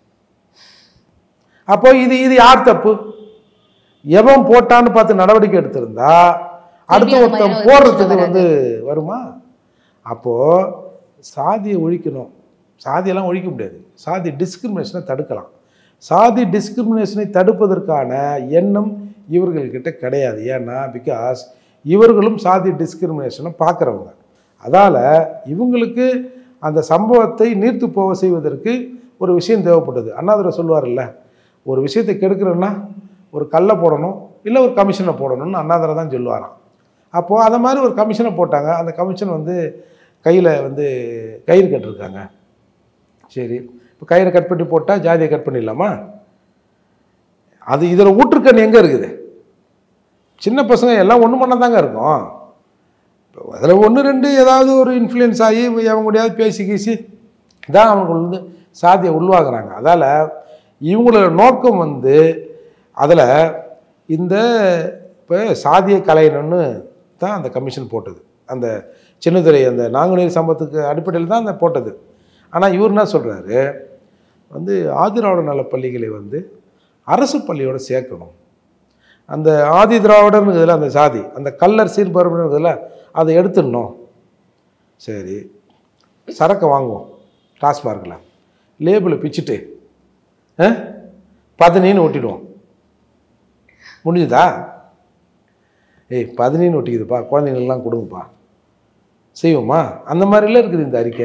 அப்போ இது இது யார் தப்பு எவன் போட்டான்னு பார்த்து நடவடிக்கை எடுத்திருந்தா அடுத்த திருப்பி அந்த ஒருத்தன் மாதிரியான ஒரு போடுறதுக்கு விஷயம் வந்து வருமா அப்போது சாதியை ஒழிக்கணும் சாதியெல்லாம் ஒழிக்க முடியாது சாதி டிஸ்கிரிமினேஷனை தடுக்கலாம் சாதி டிஸ்கிரிமினேஷனை தடுப்பதற்கான எண்ணம் இவர்கள்கிட்ட கிடையாது ஏன்னா பிகாஸ் இவர்களும் சாதி டிஸ்கிரிமினேஷனை பார்க்குறவங்க அதால் இவங்களுக்கு அந்த சம்பவத்தை நீர்த்து போக செய்வதற்கு ஒரு விஷயம் தேவைப்பட்டது அண்ணாதுரை சொல்லுவார்ல ஒரு விஷயத்தை கெடுக்கிறோன்னா ஒரு கல்லை போடணும் இல்லை ஒரு கமிஷனை போடணும்னு அண்ணாதுரை தான் சொல்லுவாராம் அப்போது அந்த மாதிரி ஒரு கமிஷனை போட்டாங்க அந்த கமிஷன் வந்து கையில் வந்து கயிறு கட்டிருக்காங்க சரி இப்போ கயிறை கட் பண்ணி போட்டால் ஜாதியை கட் பண்ணிடலாமா அது இதில் ஊற்றுக்கண் எங்கே இருக்குது சின்ன பசங்க எல்லாம் ஒன்று பண்ண தாங்க இருக்கும் இப்போ அதில் ஒன்று ரெண்டு ஏதாவது ஒரு இன்ஃப்ளூயன்ஸ் ஆகி அவங்க கூடயாவது பேசி கீசி தான் அவங்க வந்து சாதியை உள்வாங்குறாங்க அதால் இவங்களோட நோக்கம் வந்து அதில் இந்த இப்போ சாதிய கலையணும்னு தான் அந்த கமிஷன் போட்டது அந்த சின்னதுரை அந்த நாங்குநேரி சம்பவத்துக்கு அடிப்படையில் தான் அந்த போட்டது ஆனால் இவர் என்ன சொல்கிறாரு வந்து ஆதிராவிட நல பள்ளிகளை வந்து அரசு பள்ளியோட சேர்க்கணும் அந்த ஆதி திராவிடர்னுங்கிறதுல அந்த சாதி அந்த கல்லர் சீர்பரம்புங்கிறதுல அதை எடுத்துடணும் சரி சரக்கை வாங்குவோம் டாஸ்மார்க்கில் லேபிளை பிச்சுட்டு ஆ பதினின்னு ஒட்டிடுவோம் முடிஞ்சுதா ஏய் பதினின்னு ஒட்டிக்குதுப்பா குழந்தைங்களுக்கெல்லாம் கொடுங்கப்பா செய்வோமா அந்த மாதிரிலாம் இருக்குது இந்த அறிக்கை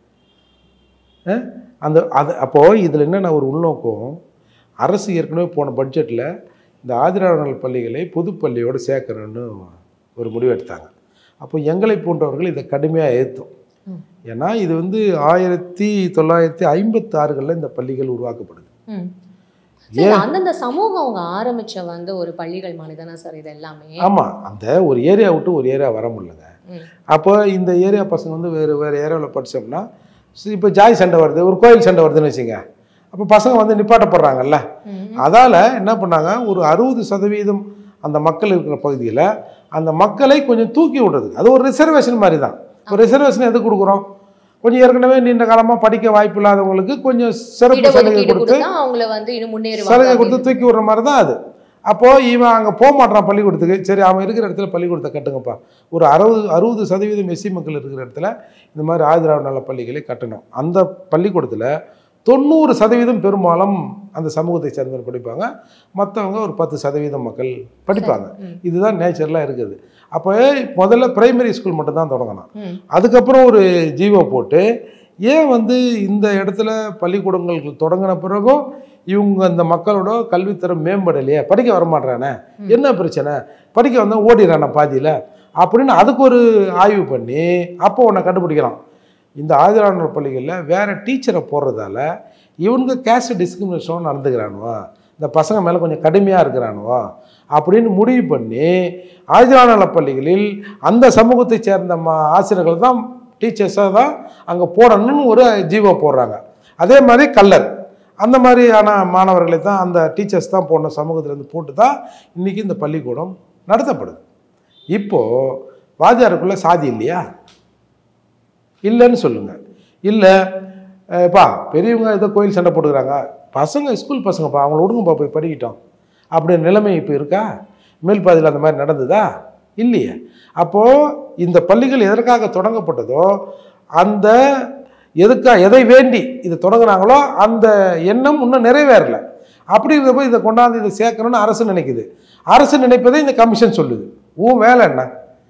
ஆ? அந்த அது அப்போது இதில் என்னென்ன ஒரு உள்நோக்கம் அரசு ஏற்கனவே போன பட்ஜெட்டில் இந்த ஆதிராவிடர் பள்ளிகளை பொதுப்பள்ளியோடு சேர்க்கணும்னு ஒரு முடிவு எடுத்தாங்க அப்போ எங்களை போன்றவர்கள் இதை கடுமையாக ஏற்றும் ம். ஏன்னா இது வந்து ஆயிரத்தி தொள்ளாயிரத்தி ஐம்பத்தி ஆறுகளில் இந்த பள்ளிகள் உருவாக்கப்படுது ம். சரி அந்தந்த சமூகம் அவங்க ஆரம்பிச்ச வந்து ஒரு பள்ளிகள் மாதிரி தானே சார் இது எல்லாமே ஆமாம் அந்த ஒரு ஏரியா விட்டு ஒரு ஏரியா வர முடியலங்க ம். அப்போ இந்த ஏரியா பசங்க வந்து வேறு வேறு ஏரியாவில் படித்தோம்னா இப்போ ஜாய் சண்டை வருது ஒரு கோயில் சண்டை வருதுன்னு வச்சுங்க அப்போ பசங்க வந்து நிப்பாட்டப்படுறாங்கல்ல ம். அதால் என்ன பண்ணாங்க ஒரு அறுபது சதவீதம் அந்த மக்கள் இருக்கிற பகுதியில் அந்த மக்களை கொஞ்சம் தூக்கி விடுறது அது ஒரு ரிசர்வேஷன் மாதிரி தான் இப்போ ரிசர்வேஷன் எது கொடுக்குறோம் கொஞ்சம் ஏற்கனவே நீண்ட காலமாக படிக்க வாய்ப்பு இல்லாதவங்களுக்கு கொஞ்சம் சிறப்பு சலுகை இடஒதுக்கீடு கொடுத்து கொடுத்தா அவங்கள வந்து இன்னும் முன்னேறுவாங்க சலுகை கொடுத்து அப்படின்னு. தூக்கி விடுற மாதிரி தான் அது அப்போது இவன் அங்கே போக மாட்டான் பள்ளிக்கூடத்துக்கு சரி அவன் இருக்கிற இடத்துல பள்ளிக்கூடத்தை கட்டுங்கப்பா ஒரு அறுபது அறுபது சதவீதம் எஸ்சி மக்கள் இருக்கிற இடத்துல இந்த மாதிரி ஆதிராவிட நல பள்ளிகளை கட்டணும் அந்த பள்ளிக்கூடத்தில் தொண்ணூறு சதவீதம் பெரும்பாலும் அந்த சமூகத்தை சேர்ந்தவர் படிப்பாங்க மற்றவங்க ஒரு பத்து சதவீதம் மக்கள் படிப்பாங்க ம். இதுதான் நேச்சர்லாம் இருக்குது அப்போ முதல்ல பிரைமரி ஸ்கூல் மட்டும் தான் தொடங்கணும் ம். அதுக்கப்புறம் ஒரு ஜீவோ போட்டு ஏன் வந்து இந்த இடத்துல பள்ளிக்கூடங்கள் தொடங்கின பிறகும் இவங்க அந்த மக்களோட கல்வித்தரம் மேம்படலையே படிக்க வரமாட்றானே ம். என்ன பிரச்சனை படிக்க வந்தால் ஓடிடுறானே பாதியில் அப்படின்னு அதுக்கு ஒரு ஆய்வு பண்ணி அப்போ உன்னை கண்டுபிடிக்கலாம் இந்த ஆதிரானர் பள்ளிகளில் வேறு டீச்சரை போடுறதால இவனுங்க கேஸ்ட் டிஸ்கிரிமினேஷன் நடந்துக்கிறானுவோ இந்த பசங்க மேலே கொஞ்சம் கடுமையாக இருக்கிறானுவோ அப்படின்னு முடிவு பண்ணி ஆதிரானல பள்ளிகளில் அந்த சமூகத்தை சேர்ந்த மா ஆசிரியர்கள் தான் டீச்சர்ஸாக தான் அங்கே போடணும்னு ஒரு ஜீவோ போடுறாங்க அதே மாதிரி கல்லர் அந்த மாதிரியான மாணவர்களை தான் அந்த டீச்சர்ஸ் தான் போடணும் சமூகத்திலேருந்து போட்டு தான் இன்றைக்கி இந்த பள்ளிக்கூடம் நடத்தப்படுது இப்போது வாத்தியாருக்குள்ளே சாதி இல்லையா இல்லைன்னு சொல்லுங்கள் இல்லை பா பெரியவங்க ஏதோ கோயில் சண்டை போட்டுக்கிறாங்க பசங்க ஸ்கூல் பசங்கப்பா அவங்கள விடுங்கப்பா போய் படிக்கட்டும் அப்படின்ற நிலைமை இப்போ இருக்கா மேல் பாதியில் அந்த மாதிரி நடந்ததா இல்லையே அப்போது இந்த பள்ளிகள் எதற்காக தொடங்கப்பட்டதோ அந்த எதுக்கா எதை வேண்டி இது தொடங்குனாங்களோ அந்த எண்ணம் இன்னும் நிறைவேறல அப்படி இருந்தப்போ இதை கொண்டாந்து இதை சேர்க்கணும்னு அரசு நினைக்குது அரசு நினைப்பதை இந்த கமிஷன் சொல்லுது உன் வேலை என்ன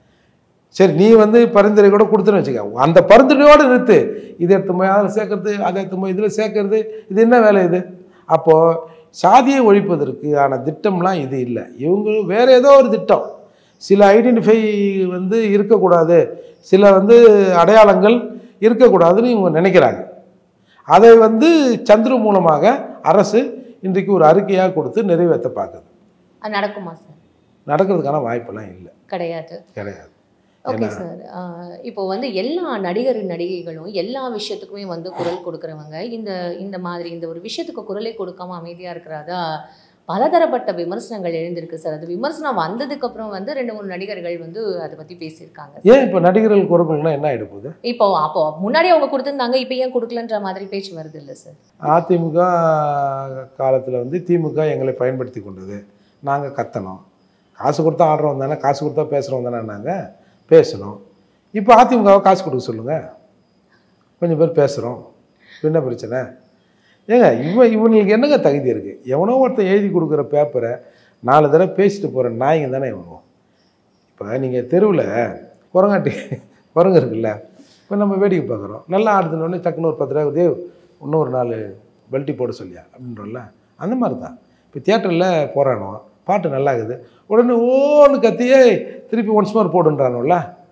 சரி நீ வந்து பரிந்துரை கூட கொடுத்துன்னு வச்சுக்க அந்த பரிந்துரையோடு நிறுத்து இதை எடுத்து போய் அதில் சேர்க்கறது அதை எடுத்து போய் இதில் சேர்க்கறது இது என்ன வேலை இது அப்போது சாதியை ஒழிப்பதற்கு ஆன திட்டம்லாம் இது இல்லை இவங்க வேறு ஏதோ ஒரு திட்டம் சில ஐடென்டிஃபை வந்து இருக்கக்கூடாது சில வந்து அடையாளங்கள் இருக்கக்கூடாதுன்னு இவங்க நினைக்கிறாங்க அதை வந்து சந்திர மூலமாக அரசு இன்றைக்கு ஒரு அறிக்கையாக கொடுத்து நிறைவேற்ற பார்க்குது அது நடக்குமா சார் நடக்கிறதுக்கான வாய்ப்பெல்லாம் இல்லை கிடையாது கிடையாது ஓகே சார் இப்போ வந்து எல்லா நடிகர் நடிகைகளும் எல்லா விஷயத்துக்குமே வந்து குரல் கொடுக்குறவங்க இந்த இந்த மாதிரி இந்த ஒரு விஷயத்துக்கு குரலே கொடுக்காம அமைதியாக இருக்கிறதா பலதரப்பட்ட விமர்சனங்கள் எழுந்திருக்கு சார் அது விமர்சனம் வந்ததுக்கு அப்புறம் வந்து ரெண்டு மூணு நடிகர்கள் வந்து அதை பற்றி பேசியிருக்காங்க ஏன் இப்போ நடிகர்கள் குரல்கள்னா என்ன ஆகிட போகுது இப்போ அப்போ முன்னாடி அவங்க கொடுத்துருந்தாங்க இப்போ ஏன் கொடுக்கலன்ற மாதிரி பேச்சு வருது இல்லை சார் அதிமுக காலத்தில் வந்து திமுக எங்களை பயன்படுத்தி கொண்டது நாங்கள் கத்தனோம் காசு கொடுத்தா ஆடுறோம் தானே காசு கொடுத்தா பேசுகிறோம் தானே நாங்கள் பேசணும் இப்போ அதிமுகவை காசு கொடுக்க சொல்லுங்கள் கொஞ்சம் பேர் பேசுகிறோம் என்ன பிரச்சனை ஏங்க இவன் இவனுக்கு என்னங்க தகுதி இருக்குது எவனோ ஒருத்தன் எழுதி கொடுக்குற பேப்பரை நாலு தடவை பேசிட்டு போகிற நாய்ங்க தானே இவனும் இப்போ நீங்கள் தெருவில் குரங்காட்டி குரங்கு இருக்குல்ல இப்போ நம்ம வேடிக்கை பார்க்குறோம் நல்லா ஆடுதுன்னு டக்குன்னு ஒரு பத்து ரூபா தேவ் இன்னும் ஒரு நாலு பெல்ட்டி போட சொல்லியா அப்படின்றோம்ல அந்த மாதிரி தான் இப்போ தியேட்டரில் போகிறானோ பாட்டு நல்லா இருக்குது உடனே ஓன்னு கத்தியே திருப்பி ஒன்ஸ் மோர் போடுன்றானுல்ல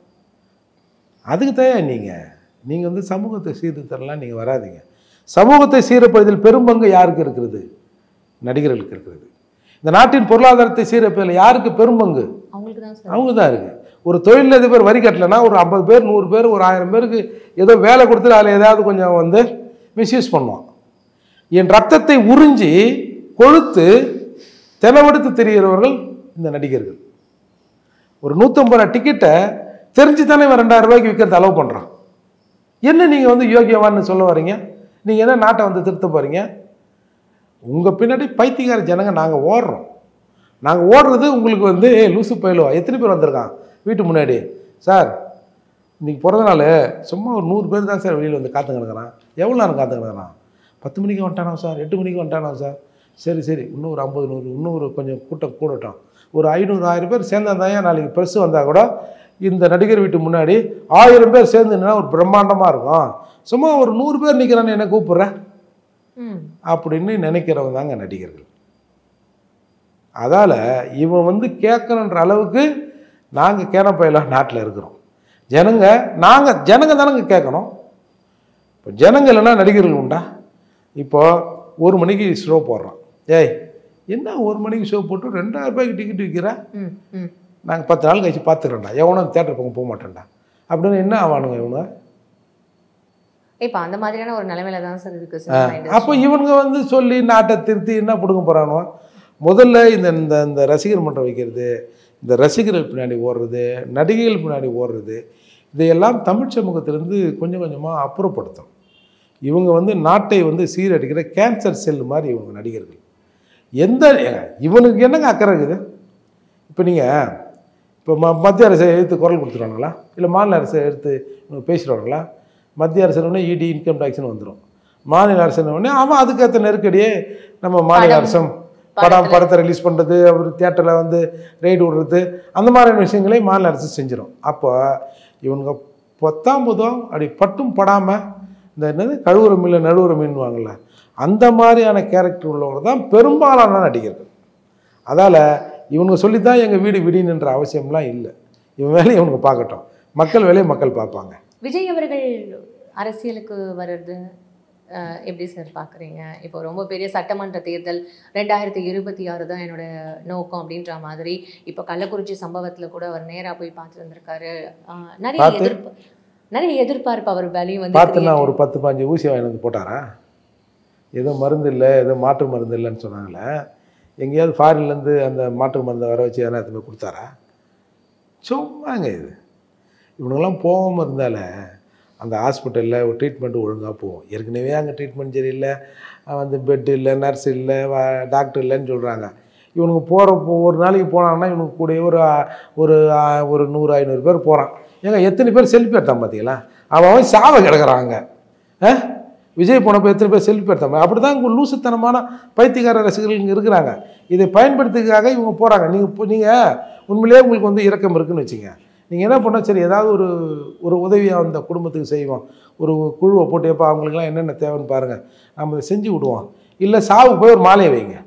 அதுக்கு தான் நீங்கள் நீங்கள் வந்து சமூகத்தை சீர்திருத்தலாம் நீங்கள் வராதீங்க சமூகத்தை சீரப்பதில் பெரும்பங்கு யாருக்கு இருக்கிறது நடிகர்களுக்கு இருக்கிறது இந்த நாட்டின் பொருளாதாரத்தை சீரப்பதில் யாருக்கு பெரும்பங்கு அவங்களுக்கு தான் சார் அவங்க தான் இருக்குது ஒரு தொழிலதிபர் வரி கட்டலைன்னா ஒரு ஐம்பது பேர் நூறு பேர் ஒரு ஆயிரம் பேருக்கு ஏதோ வேலை கொடுத்துட்டு அதில் ஏதாவது கொஞ்சம் வந்து மிஸ்யூஸ் பண்ணுவான் என் ரத்தத்தை உறிஞ்சி கொழுத்து தெனவெடுத்து தெரிகிறவர்கள் இந்த நடிகர்கள் ஒரு நூற்றம்பது ரூபா டிக்கெட்டை தெரிஞ்சு தானே இவன் ரெண்டாயிரம் ரூபாய்க்கு விற்கிறது அலோவ் பண்ணுறான் என்ன நீங்கள் வந்து யோகியவான்னு சொல்ல வரீங்க நீங்கள் என்ன நாட்டை வந்து திருத்த போகிறீங்க உங்கள் பின்னாடி பைத்தியக்கார ஜனங்க நாங்கள் ஓடுறோம் நாங்கள் ஓடுறது உங்களுக்கு வந்து ஏய் லூசு பயிலுவா எத்தனை பேர் வந்திருக்கான் வீட்டு முன்னாடி சார் இன்னைக்கு பிறந்த நாள் சும்மா ஒரு நூறு பேர் தான் சார் வெளியில் வந்து காத்து கிடக்குறான் எவ்வளோ நேரம் காத்து கிடக்குறான் பத்து மணிக்கு வந்துட்டானா சார் எட்டு மணிக்கு வந்துட்டானா சார் சரி சரி இன்னும் ஒரு ஐம்பது நூறு இன்னும் ஒரு கொஞ்சம் கூட்டம் கூடட்டும் ஒரு ஐநூறு ஆயிரம் பேர் சேர்ந்தாந்தாயா நாளைக்கு ப்ரெஸ்ஸு வந்தால் கூட இந்த நடிகர் வீட்டு முன்னாடி ஆயிரம் பேர் சேர்ந்துன்னா ஒரு பிரம்மாண்டமாக இருக்கும் சும்மா ஒரு நூறு பேர் நிற்கிறான்னு என்ன கூப்பிட்றேன் ம் அப்படின்னு நினைக்கிறவங்க தாங்க நடிகர்கள் அதால் இவன் வந்து கேட்கணுன்ற அளவுக்கு நாங்கள் கேனப்பையெல்லாம் நாட்டில் இருக்கிறோம் ஜனங்க நாங்கள் ஜனங்க தானங்க கேட்கணும் இப்போ ஜனங்க இல்லைன்னா நடிகர்கள் உண்டா இப்போ ஒரு மணிக்கு ஷோ போடுறோம் ஏய் என்ன ஒரு மணிக்கு ஷோ போட்டு ரெண்டாயிரம் ரூபாய்க்கு டிக்கெட் விற்கிற ம் ம் நாங்கள் பத்து நாள் கழிச்சு பார்த்துக்கிறோம்டா எவனும் தேட்டர் பக்கம் போக மாட்டேன்டா அப்படின்னு என்ன ஆவானுங்க இவனுங்க இப்போ அந்த மாதிரியான ஒரு நிலைமையில தான் சார் இருக்கு சினிமா அப்போ industry. இவனுங்க வந்து சொல்லி நாட்டை திருத்தி என்ன பிடுங்க போகிறானோ முதல்ல இந்த இந்த இந்த ரசிகர் மன்றம் வைக்கிறது இந்த ரசிகர்கள் பின்னாடி ஓடுறது நடிகைகள் பின்னாடி ஓடுறது இதையெல்லாம் தமிழ் சமூகத்திலேருந்து கொஞ்சம் கொஞ்சமாக அப்புறப்படுத்தும் இவங்க வந்து நாட்டை வந்து சீரடிக்கிற கேன்சர் செல் மாதிரி இவங்க நடிகர்கள் எந்த ஏங்க, இவனுக்கு என்னங்க அக்கறை இருக்குது இப்போ நீங்கள் இப்போ ம மத்திய அரசை எடுத்து குரல் கொடுத்துருவானுங்களா இல்லை மாநில அரசை எடுத்து இவங்க பேசிடுவாங்களா மத்திய அரசு உடனே இடி இன்கம் டேக்ஸ்னு வந்துடும் மாநில அரசு உடனே அவன் அதுக்கேற்ற நெருக்கடியே நம்ம மாநில படம், அரசும் படம் படத்துல. படத்தை ரிலீஸ் பண்ணுறது அவர் தியேட்டரில் வந்து ரைடு விடுறது அந்த மாதிரியான விஷயங்களை மாநில அரசு செஞ்சிடும் அப்போ இவனுங்க பொத்தாம் புதம் அப்படி பட்டும் படாமல் இந்த என்னது கழுவுற மீன் நழுவுற மீன்வாங்கள்ல அந்த மாதிரியான கேரக்டர் உள்ளவங்க தான் பெரும்பாலான நடிகர்கள் அதால் இவனுங்க சொல்லி தான் எங்கள் வீடு விடினுன்ற அவசியம்லாம் இல்லை இவன் வேலையை இவனுங்க பார்க்கட்டும் மக்கள் வேலையை மக்கள் பார்ப்பாங்க விஜய் அவர்கள் அரசியலுக்கு வர்றது அஹ், எப்படி சார் பார்க்குறீங்க இப்போ ரொம்ப பெரிய சட்டமன்ற தேர்தல் ரெண்டாயிரத்தி இருபத்தி ஆறு தான் என்னோட நோக்கம் அப்படின்ற மாதிரி இப்போ கள்ளக்குறிச்சி சம்பவத்தில் கூட அவர் நேராக போய் பார்த்து வந்திருக்காரு அஹ், நிறைய பார்த்து? எதிர்ப்பு நிறைய எதிர்பார்ப்பு அவர் வேலையும் வந்து பார்த்து நான் create- ஒரு பத்து பாஞ்சு ஊசி வாங்கி வந்து போட்டாரா ஏதோ மருந்து இல்லை ஏதோ மாற்று மருந்து இல்லைன்னு சொன்னாங்களே எங்கேயாவது ஃபாரின்லேருந்து அந்த மாற்று மருந்தை வர வச்சு யாரும் எடுத்துன்னு போய் கொடுத்தாரா சும்மாங்க இது இவனுங்கெல்லாம் போகாமல் இருந்தால அந்த ஹாஸ்பிட்டலில் ஒரு ட்ரீட்மெண்ட்டு ஒழுங்காக போகும் ஏற்கனவே அங்கே ட்ரீட்மெண்ட் சரியில்லை அஹ் வந்து பெட் இல்லை நர்ஸ் இல்லை டாக்டர் இல்லைன்னு சொல்கிறாங்க இவனுக்கு போகிற ஒரு நாளைக்கு போனாங்கன்னா இவனுக்கு கூட ஒரு ஆ- ஒரு ஆ- ஒரு நூறு ஐநூறு பேர் போகிறான் ஏங்க எத்தனை பேர் செல்ஃபி எடுத்தான் பார்த்தீங்களா அவன் அவன் சாவ கிடக்குறாங்க ஆ விஜய் போனப்போ எத்தனை பேர் செல்ஃபி எடுத்தாங்க அப்படி தான் இங்கே லூசுத்தனமான பைத்தியக்கார ரசிகர்கள் இங்கே இருக்கிறாங்க இதை பயன்படுத்திக்காக இவங்க போகிறாங்க நீங்கள் இப்போ நீங்கள் உண்மையிலேயே உங்களுக்கு வந்து இரக்கம் இருக்குன்னு வச்சுங்க நீங்கள் என்ன பண்ணால் சரி ஏதாவது ஒரு ஒரு உதவியாக அந்த குடும்பத்துக்கு செய்வோம் ஒரு குழுவை போட்டு எப்போ அவங்களுக்குலாம் என்னென்ன தேவைன்னு பாருங்கள் நம்ம இதை செஞ்சு விடுவோம் இல்லை சாவுக்கு போய் ஒரு மாலையை வைங்க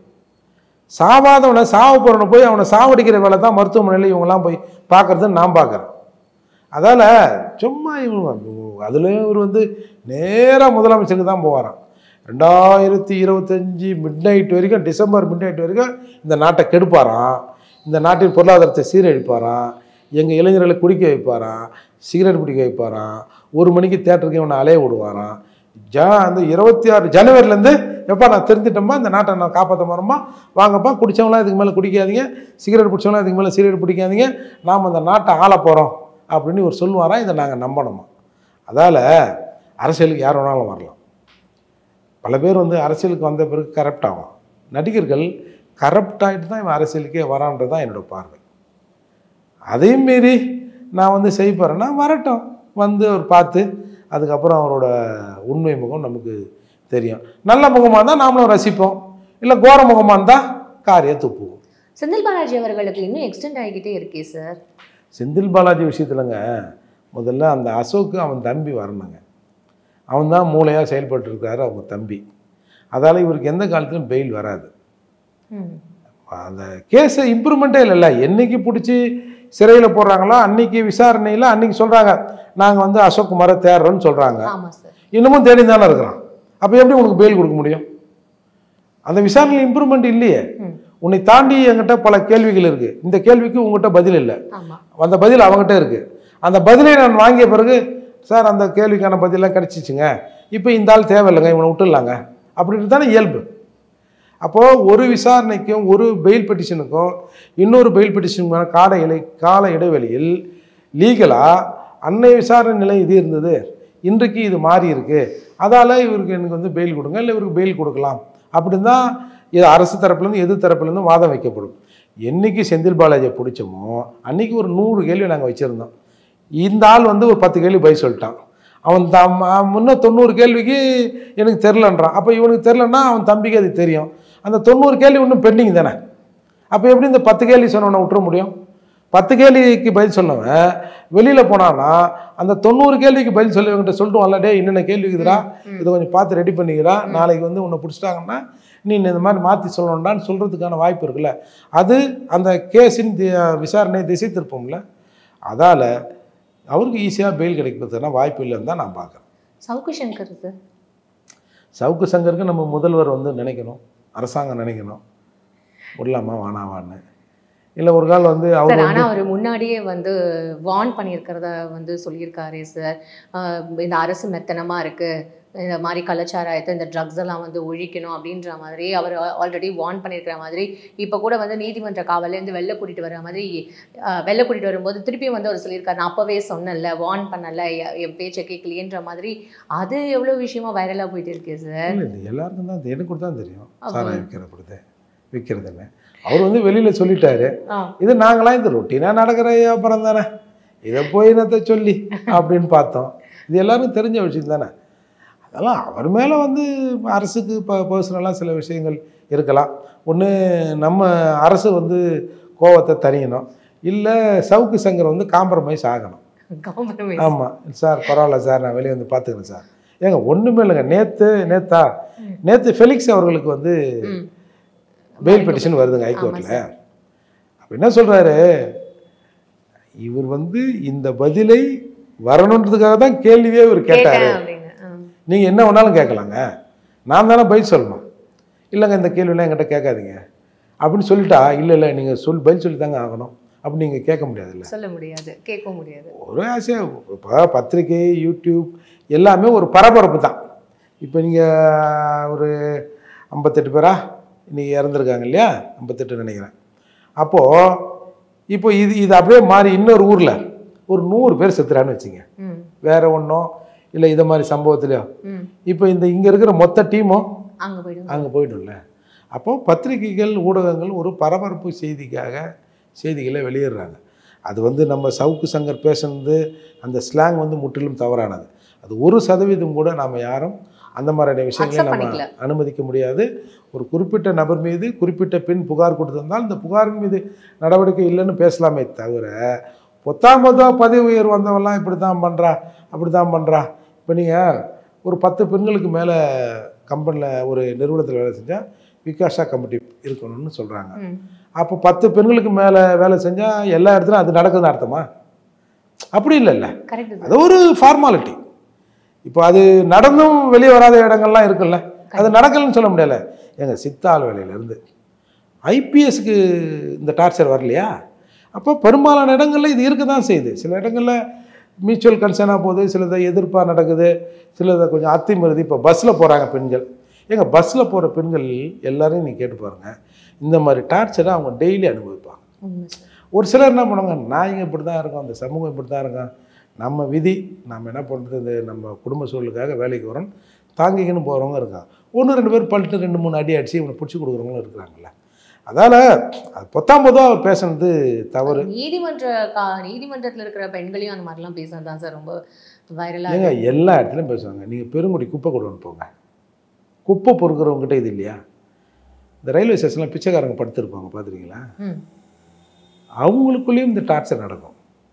சாவாதவனை சாவ போகிறவனை போய் அவனை சாவடிக்கிற வேலை தான் மருத்துவமனையில் இவங்கெல்லாம் போய் பார்க்குறதுன்னு நான் பார்க்குறேன் அதால் சும்மா இவங்க அதுலேயும் இவர் வந்து நேராக முதலமைச்சருக்கு தான் போவாராம் ரெண்டாயிரத்தி இருபத்தஞ்சி மிட் நைட் வரைக்கும் டிசம்பர் மிட் நைட் வரைக்கும் இந்த நாட்டை கெடுப்பாராம் இந்த நாட்டின் பொருளாதாரத்தை சீரழிப்பாராம் எங்கள் இளைஞர்களை குடிக்க வைப்பாராம் சிகரெட் பிடிக்க வைப்பாராம் ஒரு மணிக்கு தேட்டருக்கு இவனை அலைய விடுவாராம் ஜா அந்த இருபத்தி ஆறு ஜனவரிலேருந்து எப்பா நான் தெரிஞ்சிட்டோமா இந்த நாட்டை நான் காப்பாற்ற போகிறோமா வாங்கப்பா குடித்தவங்களாம் இதுக்கு மேலே குடிக்காதீங்க சிகரெட் பிடிச்சவங்களாம் இதுக்கு மேலே சிகரெட் பிடிக்காதீங்க நாம் அந்த நாட்டை ஆள போகிறோம் அப்படின்னு இவர் சொல்லுவாராம் இதை நாங்கள் நம்பணுமா அதால் அரசியலுக்கு யார் வேணாலும் வரலாம் பல பேர் வந்து அரசியலுக்கு வந்த பிறகு கரப்ட் ஆகும் நடிகர்கள் கரப்ட் ஆகிட்டு தான் இவன் அரசியலுக்கே வரான்றது தான் என்னோட பார்வை அதையும் மீறி நான் வந்து செய்ய போகிறேன்னா வரட்டும் வந்து அவர் பார்த்து அதுக்கப்புறம் அவரோட உண்மை முகம் நமக்கு தெரியும் நல்ல முகமாக இருந்தால் நாமளும் ரசிப்போம் இல்லை கோர முகமாக இருந்தால் காரியை துப்புவோம் செந்தில் பாலாஜி அவர்களுக்கு இன்னும் எக்ஸ்டெண்ட் ஆகிக்கிட்டே இருக்கே சார் செந்தில் பாலாஜி விஷயத்துலங்க முதல்ல அந்த அசோக்கு அவன் தம்பி வரணுங்க அவன் தான் மூளையாக செயல்பட்டு இருக்காரு அவங்க தம்பி அதால் இவருக்கு எந்த காலத்திலும் பெயில் வராது ம் அந்த கேஸை இம்ப்ரூவ்மெண்ட்டே இல்லைல்ல என்னைக்கு பிடிச்சி சிறையில் போடுறாங்களோ அன்னைக்கு விசாரணையில் அன்னைக்கு சொல்கிறாங்க நாங்கள் வந்து அசோக் குமாரை தேடுறோன்னு சொல்கிறாங்க ஆமாம் சார் இன்னமும் தேடி தானே இருக்கிறான் அப்போ எப்படி உனக்கு பெயில் கொடுக்க முடியும் அந்த விசாரணையில் இம்ப்ரூவ்மெண்ட் இல்லையே ம் உன்னை தாண்டி என்கிட்ட பல கேள்விகள் இருக்குது இந்த கேள்விக்கு உங்ககிட்ட பதில் இல்லை ஆமாம் அந்த பதில் அவங்ககிட்ட இருக்குது அந்த பதிலை நான் வாங்கிய பிறகு சார் அந்த கேள்விக்கான பதிலாம் கிடச்சிச்சுங்க இப்போ இந்த ஆள் தேவையில்லைங்க இவனை விட்டுடலாங்க அப்படின்ட்டு தானே இயல்பு அப்போது ஒரு விசாரணைக்கும் ஒரு பெயில் பெட்டிஷனுக்கும் இன்னொரு பெயில் பெட்டிஷனுக்கான கால இலை கால இடைவெளியில் லீகலாக அன்னை விசாரணை நிலை இது இருந்தது இன்றைக்கு இது மாறி இருக்கு அதால் இவருக்கு எனக்கு வந்து பெயில் கொடுங்க இல்லை இவருக்கு பெயில் கொடுக்கலாம் அப்படின்னு தான் இது அரசு தரப்புலேருந்து எது தரப்புலேருந்து வாதம் வைக்கப்படும் என்னைக்கு செந்தில் பாலாஜியை பிடிச்சோமோ அன்னைக்கு ஒரு நூறு கேள்வி நாங்கள் வச்சுருந்தோம் இந்த ஆள் வந்து ஒரு பத்து கேள்வி பதில் சொல்லிட்டான் அவன் தம் முன்ன தொண்ணூறு கேள்விக்கு எனக்கு தெரிலன்றான் அப்போ இவனுக்கு தெரிலன்னா அவன் தம்பிக்கு அது தெரியும் அந்த தொண்ணூறு கேள்வி இன்னும் பெண்டிங் தானே அப்போ எப்படி இந்த பத்து கேள்வி சொன்னவனை விட்டுற முடியும் பத்து கேள்விக்கு பதில் சொன்னவன் வெளியில் போனான்னா அந்த தொண்ணூறு கேள்விக்கு பதில் சொல்லி இவங்கிட்ட சொல்லிட்டு வரல டே என்னென்ன கேள்வி இருக்குதுடா இதை கொஞ்சம் பார்த்து ரெடி பண்ணிக்கிறா நாளைக்கு வந்து உன்னை பிடிச்சிட்டாங்கன்னா நீ இந்த மாதிரி மாற்றி சொல்லணும்டான்னு சொல்கிறதுக்கான வாய்ப்பு இருக்குல்ல அது அந்த கேஸின் தி- விசாரணை திசை திருப்போம்ல அதால் அவருக்கு ஈஸியாக பெயில் கிடைக்கிறதுக்கான வாய்ப்பு இல்லைன்னு தான் நான் பார்க்குறேன் சவுக்கு சங்கர் சார் சவுக்கு சங்கருக்கு நம்ம முதல்வர் வந்து நினைக்கணும் அரசாங்கம் நினைக்கணும் விடலாமா வானாவான்னு இல்லை ஒரு கால் வந்து அவர் சார் வந்து ஆனா அவர் முன்னாடியே வந்து வார்ன் பண்ணியிருக்கிறத வந்து சொல்லியிருக்காரு சார் ஆஹ் இந்த அரசு மெத்தனமா இருக்கு இந்த மாதிரி கலாச்சாரத்தை இந்த ட்ரக்ஸ் எல்லாம் வந்து ஒழிக்கணும் அப்படின்ற மாதிரி அவர் ஆல்ரெடி வார்ன் பண்ணியிருக்கிற மாதிரி இப்போ கூட வந்து நீதிமன்ற காவலேருந்து வெளில கூட்டிட்டு வர மாதிரி ஆஹ் வெளில கூட்டிட்டு வரும்போது திருப்பியும் வந்து அவர் சொல்லியிருக்காரு நான் அப்பவே சொன்னேன்ல வார்ன் பண்ணல எ- என் பேச்சை கேட்கலையேன்ற மாதிரி அது எவ்வளோ விஷயமா வைரலாக போயிட்டு இருக்கு சார் இல்லை இல்லை எல்லாருக்கும் தான் எனக்கு கூட தான் தெரியும் அப்போ- சாராயம் விற்கிறப்படுது விற்கிறதுன்னு அவர் வந்து வெளியில் சொல்லிட்டாரு ஆ இது நாங்களாம் இந்த ரொட்டீனாக நடக்கிற வியாபாரம் தானே இதை போய் என்னத்தை சொல்லி அப்படின்னு பார்த்தோம் இது எல்லாரும் தெரிஞ்ச விஷயம் தானே அதெல்லாம் அவர் மேலே வந்து அரசுக்கு இப்போ பர்சனலாக சில விஷயங்கள் இருக்கலாம் ஒன்று நம்ம அரசு வந்து கோவத்தை தணியணும் இல்லை சவுக்கு சங்கர் வந்து காம்ப்ரமைஸ் ஆகணும் காம்ப்ரமைஸ் ஆமாம் சார் பரவாயில்ல சார் நான் வெளியே வந்து பார்த்துக்கிறேன் சார் ஏங்க ஒன்றுமே இல்லைங்க நேற்று நேத்தா நேற்று ஃபெலிக்ஸ் அவர்களுக்கு வந்து ம் பெயில் பெட்டிஷன் வருதுங்க ஹைகோர்ட்டில் அப்போ என்ன சொல்கிறாரு இவர் வந்து இந்த பதிலை வரணுன்றதுக்காக தான் கேள்வியே இவர் கேட்டார் கேட்டேன் அப்படின்னு ஆ. நீங்கள் என்ன வேணாலும் கேட்கலாங்க நான் தானே பதில் சொல்லணும் இல்லைங்க இந்த கேள்விலாம் என்கிட்ட கேட்காதீங்க அப்படின்னு சொல்லிட்டா இல்லை இல்லை நீங்கள் சொல் பதில் சொல்லி தாங்க ஆகணும் அப்படி நீங்கள் கேட்க முடியாதுல்ல சொல்ல முடியாது கேட்க முடியாது ஒரு ஆசையாக இப்போ பத்திரிக்கை யூடியூப் எல்லாமே ஒரு பரபரப்பு தான் இப்போ நீங்கள் ஒரு ஐம்பத்தெட்டு பேரா இன்னைக்கு இறந்துருக்காங்க இல்லையா ஐம்பத்தெட்டு நினைக்கிறேன் அப்போது இப்போ இது இது அப்படியே மாறி இன்னொரு ஊரில் ஒரு நூறு பேர் செத்துறான்னு வச்சுங்க ம் வேற ஒன்றும் இல்லை இதை மாதிரி சம்பவத்துலையோ ம் இப்போ இந்த இங்கே இருக்கிற மொத்த டீமும் அங்க போயிடுங்க அங்கே போய்டும்ல அப்போது பத்திரிகைகள் ஊடகங்கள் ஒரு பரபரப்பு செய்திக்காக செய்திகளை வெளியிடுறாங்க அது வந்து நம்ம சவுக்கு சங்கர் பேசுனது அந்த ஸ்லாங் வந்து முற்றிலும் தவறானது அது ஒரு சதவீதம் கூட நாம் யாரும் அந்த மாதிரியான விஷயங்களை Accept நம்ம பண்ணிக்கல. அனுமதிக்க முடியாது ஒரு குறிப்பிட்ட நபர் மீது குறிப்பிட்ட பெண் புகார் கொடுத்திருந்தால் இந்த புகாரின் மீது நடவடிக்கை இல்லைன்னு பேசலாமே தவிர பொத்தாம் பொதுவாக பதவி உயர்வு வந்தவெல்லாம் இப்படி தான் பண்ணுறா அப்படி தான் பண்ணுறா இப்போ நீங்கள் ஒரு பத்து பெண்களுக்கு மேலே கம்பெனியில் ஒரு நிறுவனத்தில் வேலை செஞ்சால் விகாஷா கமிட்டி இருக்கணும்னு சொல்கிறாங்க ம் அப்போ பத்து பெண்களுக்கு மேலே வேலை செஞ்சால் எல்லா இடத்துலையும் அது நடக்குதுன்னு அர்த்தமா அப்படி இல்லைல்ல கரெக்ட் அது ஒரு ஃபார்மாலிட்டி இப்போ அது நடந்தும் வெளியே வராத இடங்கள்லாம் இருக்குல்ல அது நடக்கலன்னு சொல்ல முடியல எங்க சித்தாள் வேலையிலேருந்து ஐபிஎஸ்க்கு இந்த டார்ச்சர் வரலையா அப்போ பெரும்பாலான இடங்கள்ல இது இருக்க தான் செய்யுது சில இடங்களில் மியூச்சுவல் கன்சர்னாக போகுது சிலது எதிர்ப்பாக நடக்குது சிலதை கொஞ்சம் அத்துமீறுது இப்போ பஸ்ஸில் போகிறாங்க பெண்கள் ஏங்க பஸ்ஸில் போகிற பெண்கள் எல்லாரையும் நீ கேட்டு பாருங்க இந்த மாதிரி டார்ச்சரை அவங்க டெய்லி அனுபவிப்பாங்க உண்மை சார் ஒரு சிலர் என்ன பண்ணுவாங்க நாய்ங்க இப்படி தான் இருக்கோம் அந்த சமூகம் இப்படி தான் இருக்கோம் நம்ம விதி நம்ம என்ன பண்ணுறது இது நம்ம குடும்ப சூழலுக்காக வேலைக்கு வரோம் தாங்கிக்கின்னு போகிறவங்க இருக்காங்க ஒன்று ரெண்டு பேர் பல்ட்டு ரெண்டு மூணு அடி அடிச்சு இவனை பிடிச்சி கொடுக்குறவங்களும் இருக்கிறாங்கல்ல அதால் அது பொத்தாம் பொதுவாக அவர் பேசுனது தவறு நீதிமன்ற கா நீதிமன்றத்துல இருக்கிற பெண்களையும் அந்த மாதிரிலாம் பேசுறது தான் சார் ரொம்ப வைரலா ஏங்க எல்லா இடத்துலையும் பேசுவாங்க நீங்கள் பெருங்குடி குப்பை கொண்டு போங்க குப்பை பொறுக்கிறவங்ககிட்ட இது இல்லையா இந்த ரயில்வே ஸ்டேஷனில் பிச்சைக்காரங்க படுத்துருப்பாங்க பார்த்துருக்கீங்களா ம் அவங்களுக்குள்ளேயும் இந்த டார்ச்சர் நடக்கும்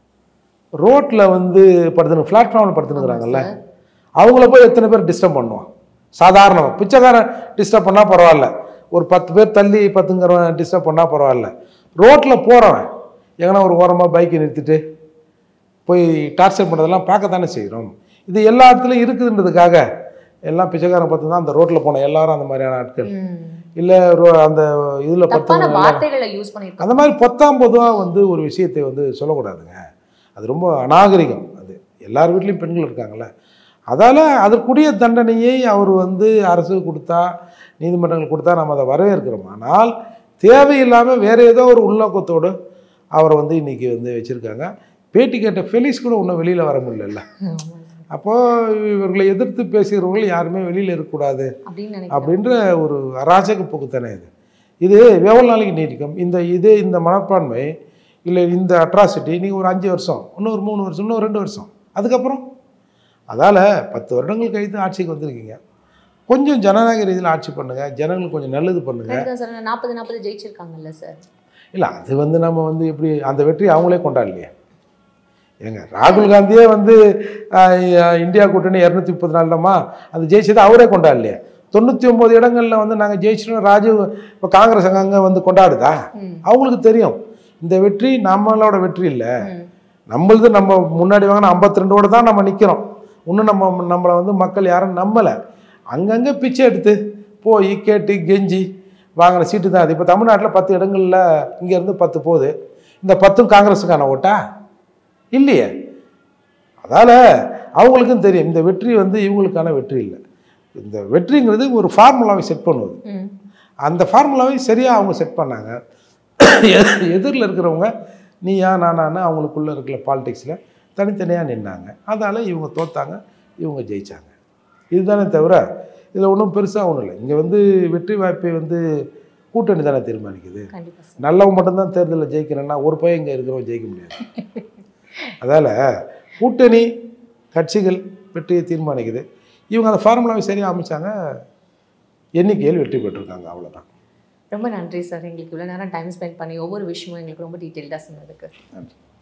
ரோட்டில் வந்து படுத்துன்னு பிளாட்ஃபார்மில் படுத்துனுக்குறாங்கல்ல அவங்கள போய் எத்தனை பேர் டிஸ்டர்ப் பண்ணுவான் சாதாரணமாக பிச்சைக்காரன் டிஸ்டர்ப் பண்ணால் பரவாயில்ல ஒரு பத்து பேர் தள்ளி பத்துங்கிறவன் டிஸ்டர்ப் பண்ணால் பரவாயில்ல ரோட்டில் போகிறவன் எங்கன்னா ஒரு ஓரமாக பைக்கை நிறுத்திட்டு போய் டார்ச்சர் பண்ணுறதெல்லாம் பார்க்கத்தானே செய்கிறோம் இது எல்லா இடத்துலையும் இருக்குதுன்றதுக்காக எல்லாம் பிச்சைக்காரன் பார்த்து தான் அந்த ரோட்டில் போன எல்லாரும் அந்த மாதிரியான ஆட்கள் ம். இல்லை அந்த இதில் தப்பான பத்து வார்த்தைகளை யூஸ் பண்ணிருக்காங்க அந்த மாதிரி பொத்தாம் பொதுவாக வந்து ஒரு விஷயத்தை வந்து சொல்லக்கூடாதுங்க அது ரொம்ப அநாகரிகம் அது எல்லார் வீட்லேயும் பெண்கள் இருக்காங்கல்ல அதால் அதற்குரிய தண்டனையை அவர் வந்து அரசு கொடுத்தா நீதிமன்றங்கள் கொடுத்தா நம்ம அதை வரவேற்கிறோம் ஆனால் தேவையில்லாமல் வேறு ஏதோ ஒரு உள்நோக்கத்தோடு அவரை வந்து இன்றைக்கி வந்து வச்சுருக்காங்க பேட்டி கேட்ட ஃபெலிஸ் கூட இன்னும் வெளியில் வர முடியல அப்போது இவர்களை எதிர்த்து பேசுகிறவர்கள் யாருமே வெளியில் இருக்கக்கூடாது அப்படின்னு நினைக்கிறேன் அப்படின்ற ஒரு அராஜக போக்குத்தானே இது இது எவ்வளோ நாளைக்கு நீடிக்கும் இந்த இது இந்த மனப்பான்மை இல்லை இந்த அட்ராசிட்டி நீங்கள் ஒரு அஞ்சு வருஷம் இன்னும் ஒரு மூணு வருஷம் இன்னும் ரெண்டு வருஷம் அதுக்கப்புறம் அதால் பத்து வருடங்கள் கழித்து ஆட்சிக்கு வந்திருக்கீங்க கொஞ்சம் ஜனநாயக ரீதியில் ஆட்சி பண்ணுங்கள் ஜனங்களுக்கு கொஞ்சம் நல்லது பண்ணுங்கள் கரெக்ட் தான் சார் நாற்பது நாற்பது ஜெயிச்சிருக்காங்கல்ல சார் இல்லை அது வந்து நம்ம வந்து எப்படி அந்த வெற்றி அவங்களே கொண்டாடலையே ஏங்க ராகுல் காந்தியே வந்து ஆஹ், இந்தியா கூட்டணி இரநூத்தி முப்பத்தி நாலுலமா அது ஜெயிச்சது அவரே கொண்டாடலையே தொண்ணூற்றி ஒம்பது இடங்களில் வந்து நாங்கள் ஜெயிச்சிட்டோம் ராஜீவ் இப்போ காங்கிரஸ் அங்கங்கே வந்து கொண்டாடுதா ம் அவங்களுக்கு தெரியும் இந்த வெற்றி நம்மளோட வெற்றி இல்லை ம் நம்மளது நம்ம முன்னாடி வாங்கின ஐம்பத்தி ரெண்டோடு தான் நம்ம நிற்கிறோம் இன்னும் நம்ம நம்மளை வந்து மக்கள் யாரும் நம்பலை அங்கங்கே பிச்சை எடுத்து போய் கேட்டு கெஞ்சி வாங்கின சீட்டு தான் அது இப்போ தமிழ்நாட்டில் பத்து இடங்களில் இங்கேருந்து பத்து போகுது இந்த பத்தும் காங்கிரஸுக்கான ஓட்டா இல்லையே அதால் அவங்களுக்கும் தெரியும் இந்த வெற்றி வந்து இவங்களுக்கான வெற்றி இல்லை இந்த வெற்றிங்கிறது ஒரு ஃபார்முலாவை செட் பண்ணுவது ம் அந்த ஃபார்முலாவை சரியாக அவங்க செட் பண்ணாங்க எதிரில் இருக்கிறவங்க நீயா நானான்னு அவங்களுக்குள்ளே இருக்கிற பாலிடிக்ஸில் தனித்தனியாக நின்னாங்க அதால் இவங்க தோத்தாங்க இவங்க ஜெயிச்சாங்க இதுதானே தவிர இதில் ஒன்றும் பெருசாக ஒன்றும் இல்லை இங்கே வந்து வெற்றி வாய்ப்பை வந்து கூட்டணி தானே தீர்மானிக்குது கண்டிப்பா சார் நல்லவன் மட்டும்தான் தேர்தலில் ஜெயிக்கிறேன்னா ஒரு பையன் இங்கே இருக்கிறவன் ஜெயிக்க முடியாது அதால் கூட்டணி கட்சிகள் வெற்றியை தீர்மானிக்குது இவங்க அந்த ஃபார்முலாவை சரியாக அமைச்சாங்க எண்ணிக்கையில் வெற்றி பெற்றிருக்காங்க அவ்வளோதான் ரொம்ப நன்றி சார் எங்களுக்கு இவ்வளோ நேரம் டைம் ஸ்பெண்ட் பண்ணி ஒவ்வொரு விஷயமும் எங்களுக்கு ரொம்ப டீட்டெயில்டாக சொன்னதுக்கு நன்றி